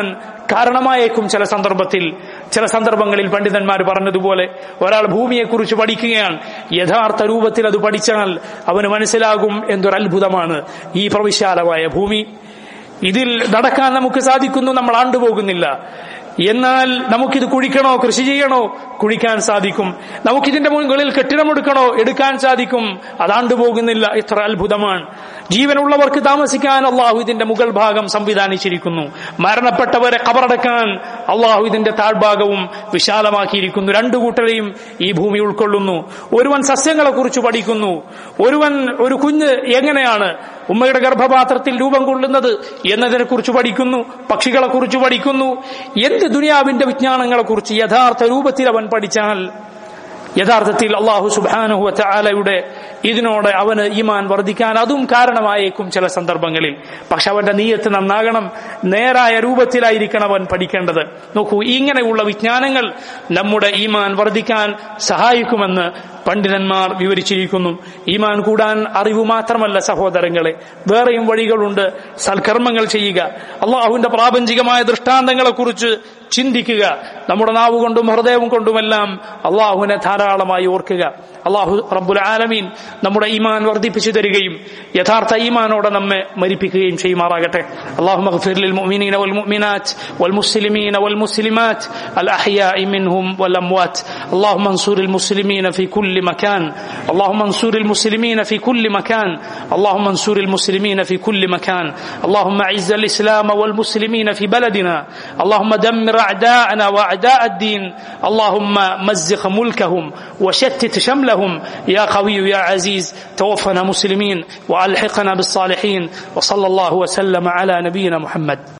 കാരണമായേക്കും ചില സന്ദർഭത്തിൽ ചില സന്ദർഭങ്ങളിൽ പണ്ഡിതന്മാർ പറഞ്ഞതുപോലെ ഒരാൾ ഭൂമിയെക്കുറിച്ച് പഠിക്കുകയാണ് യഥാർത്ഥ രൂപത്തിൽ അത് പഠിച്ചാൽ അവന് മനസ്സിലാകും എന്തൊരു അത്ഭുതമാണ് ഈ പ്രവിശാലമായ ഭൂമി ഇതിൽ നടക്കാൻ നമുക്ക് സാധിക്കുന്നു നമ്മൾ ആണ്ടുപോകുന്നില്ല എന്നാൽ നമുക്കിത് കുഴിക്കണോ കൃഷി ചെയ്യണോ കുഴിക്കാൻ സാധിക്കും നമുക്കിതിന്റെ മുകളിൽ കെട്ടിടമെടുക്കണോ എടുക്കാൻ സാധിക്കും അതാണ്ട് പോകുന്നില്ല ഇത്ര അത്ഭുതമാണ് ജീവനുള്ളവർക്ക് താമസിക്കാൻ അള്ളാഹു ഇതിന്റെ മുകൾ ഭാഗം സംവിധാനിച്ചിരിക്കുന്നു മരണപ്പെട്ടവരെ കബറടക്കാൻ അള്ളാഹു ഇതിന്റെ താഴ്ഭാഗവും വിശാലമാക്കിയിരിക്കുന്നു രണ്ടു കൂട്ടരെയും ഈ ഭൂമി ഉൾക്കൊള്ളുന്നു ഒരുവൻ സസ്യങ്ങളെ കുറിച്ച് പഠിക്കുന്നു ഒരുവൻ ഒരു കുഞ്ഞ് എങ്ങനെയാണ് ഉമ്മയുടെ ഗർഭപാത്രത്തിൽ രൂപം കൊള്ളുന്നത് എന്നതിനെ കുറിച്ച് പഠിക്കുന്നു പക്ഷികളെ കുറിച്ച് പഠിക്കുന്നു എന്ത് ദുനിയാവിന്റെ വിജ്ഞാനങ്ങളെ കുറിച്ച് യഥാർത്ഥ രൂപത്തിൽ അവൻ പഠിച്ചാൽ യഥാർത്ഥത്തിൽ അള്ളാഹു സുബാനുഹു ചാലയുടെ ഇതിനോട് അവന് ഈമാൻ വർദ്ധിക്കാൻ അതും കാരണമായേക്കും ചില സന്ദർഭങ്ങളിൽ പക്ഷെ അവന്റെ നീയത്ത് നന്നാകണം നേരായ രൂപത്തിലായിരിക്കണം അവൻ പഠിക്കേണ്ടത് നോക്കൂ ഇങ്ങനെയുള്ള വിജ്ഞാനങ്ങൾ നമ്മുടെ ഈമാൻ വർദ്ധിക്കാൻ സഹായിക്കുമെന്ന് പണ്ഡിതന്മാർ വിവരിച്ചിരിക്കുന്നു ഈമാൻ കൂടാൻ അറിവ് മാത്രമല്ല സഹോദരങ്ങളെ വേറെയും വഴികളുണ്ട് സൽക്കർമ്മങ്ങൾ ചെയ്യുക അള്ളാഹുവിന്റെ പ്രാപഞ്ചികമായ ദൃഷ്ടാന്തങ്ങളെ കുറിച്ച് ചിന്തിക്കുക നമ്മുടെ നാവ് കൊണ്ടും ഹൃദയവും കൊണ്ടുമെല്ലാം അള്ളാഹുവിനെ ധാരാളമായി ഓർക്കുക അള്ളാഹു റബ്ബുൽ ആലമീൻ നമ്മുടെ ഈമാൻ വർദ്ധിപ്പിച്ചു തരികയും യഥാർത്ഥ ഈമാനോടെ നമ്മെ മരിപ്പിക്കുകയും ചെയ്യുമാറാകട്ടെ അള്ളാഹു മഗ്ഫിർ ലിൽ മുഅ്മിനീന വൽ മുഅ്മിനാത്ത് വൽ മുസ്ലിമീന വൽ മുസ്ലിമാത്ത് അൽ അഹ്യാഇ മിൻഹും വൽ അംവാത്ത് اللهم انصر المسلمين في كل مكان اللهم انصر المسلمين في كل مكان اللهم انصر المسلمين في كل مكان اللهم اعز الاسلام والمسلمين في بلدنا اللهم دمر اعداءنا واعداء الدين اللهم مزق ملكهم وشتت شملهم يا قوي يا عزيز توفنا مسلمين والحقنا بالصالحين وصلى الله وسلم على نبينا محمد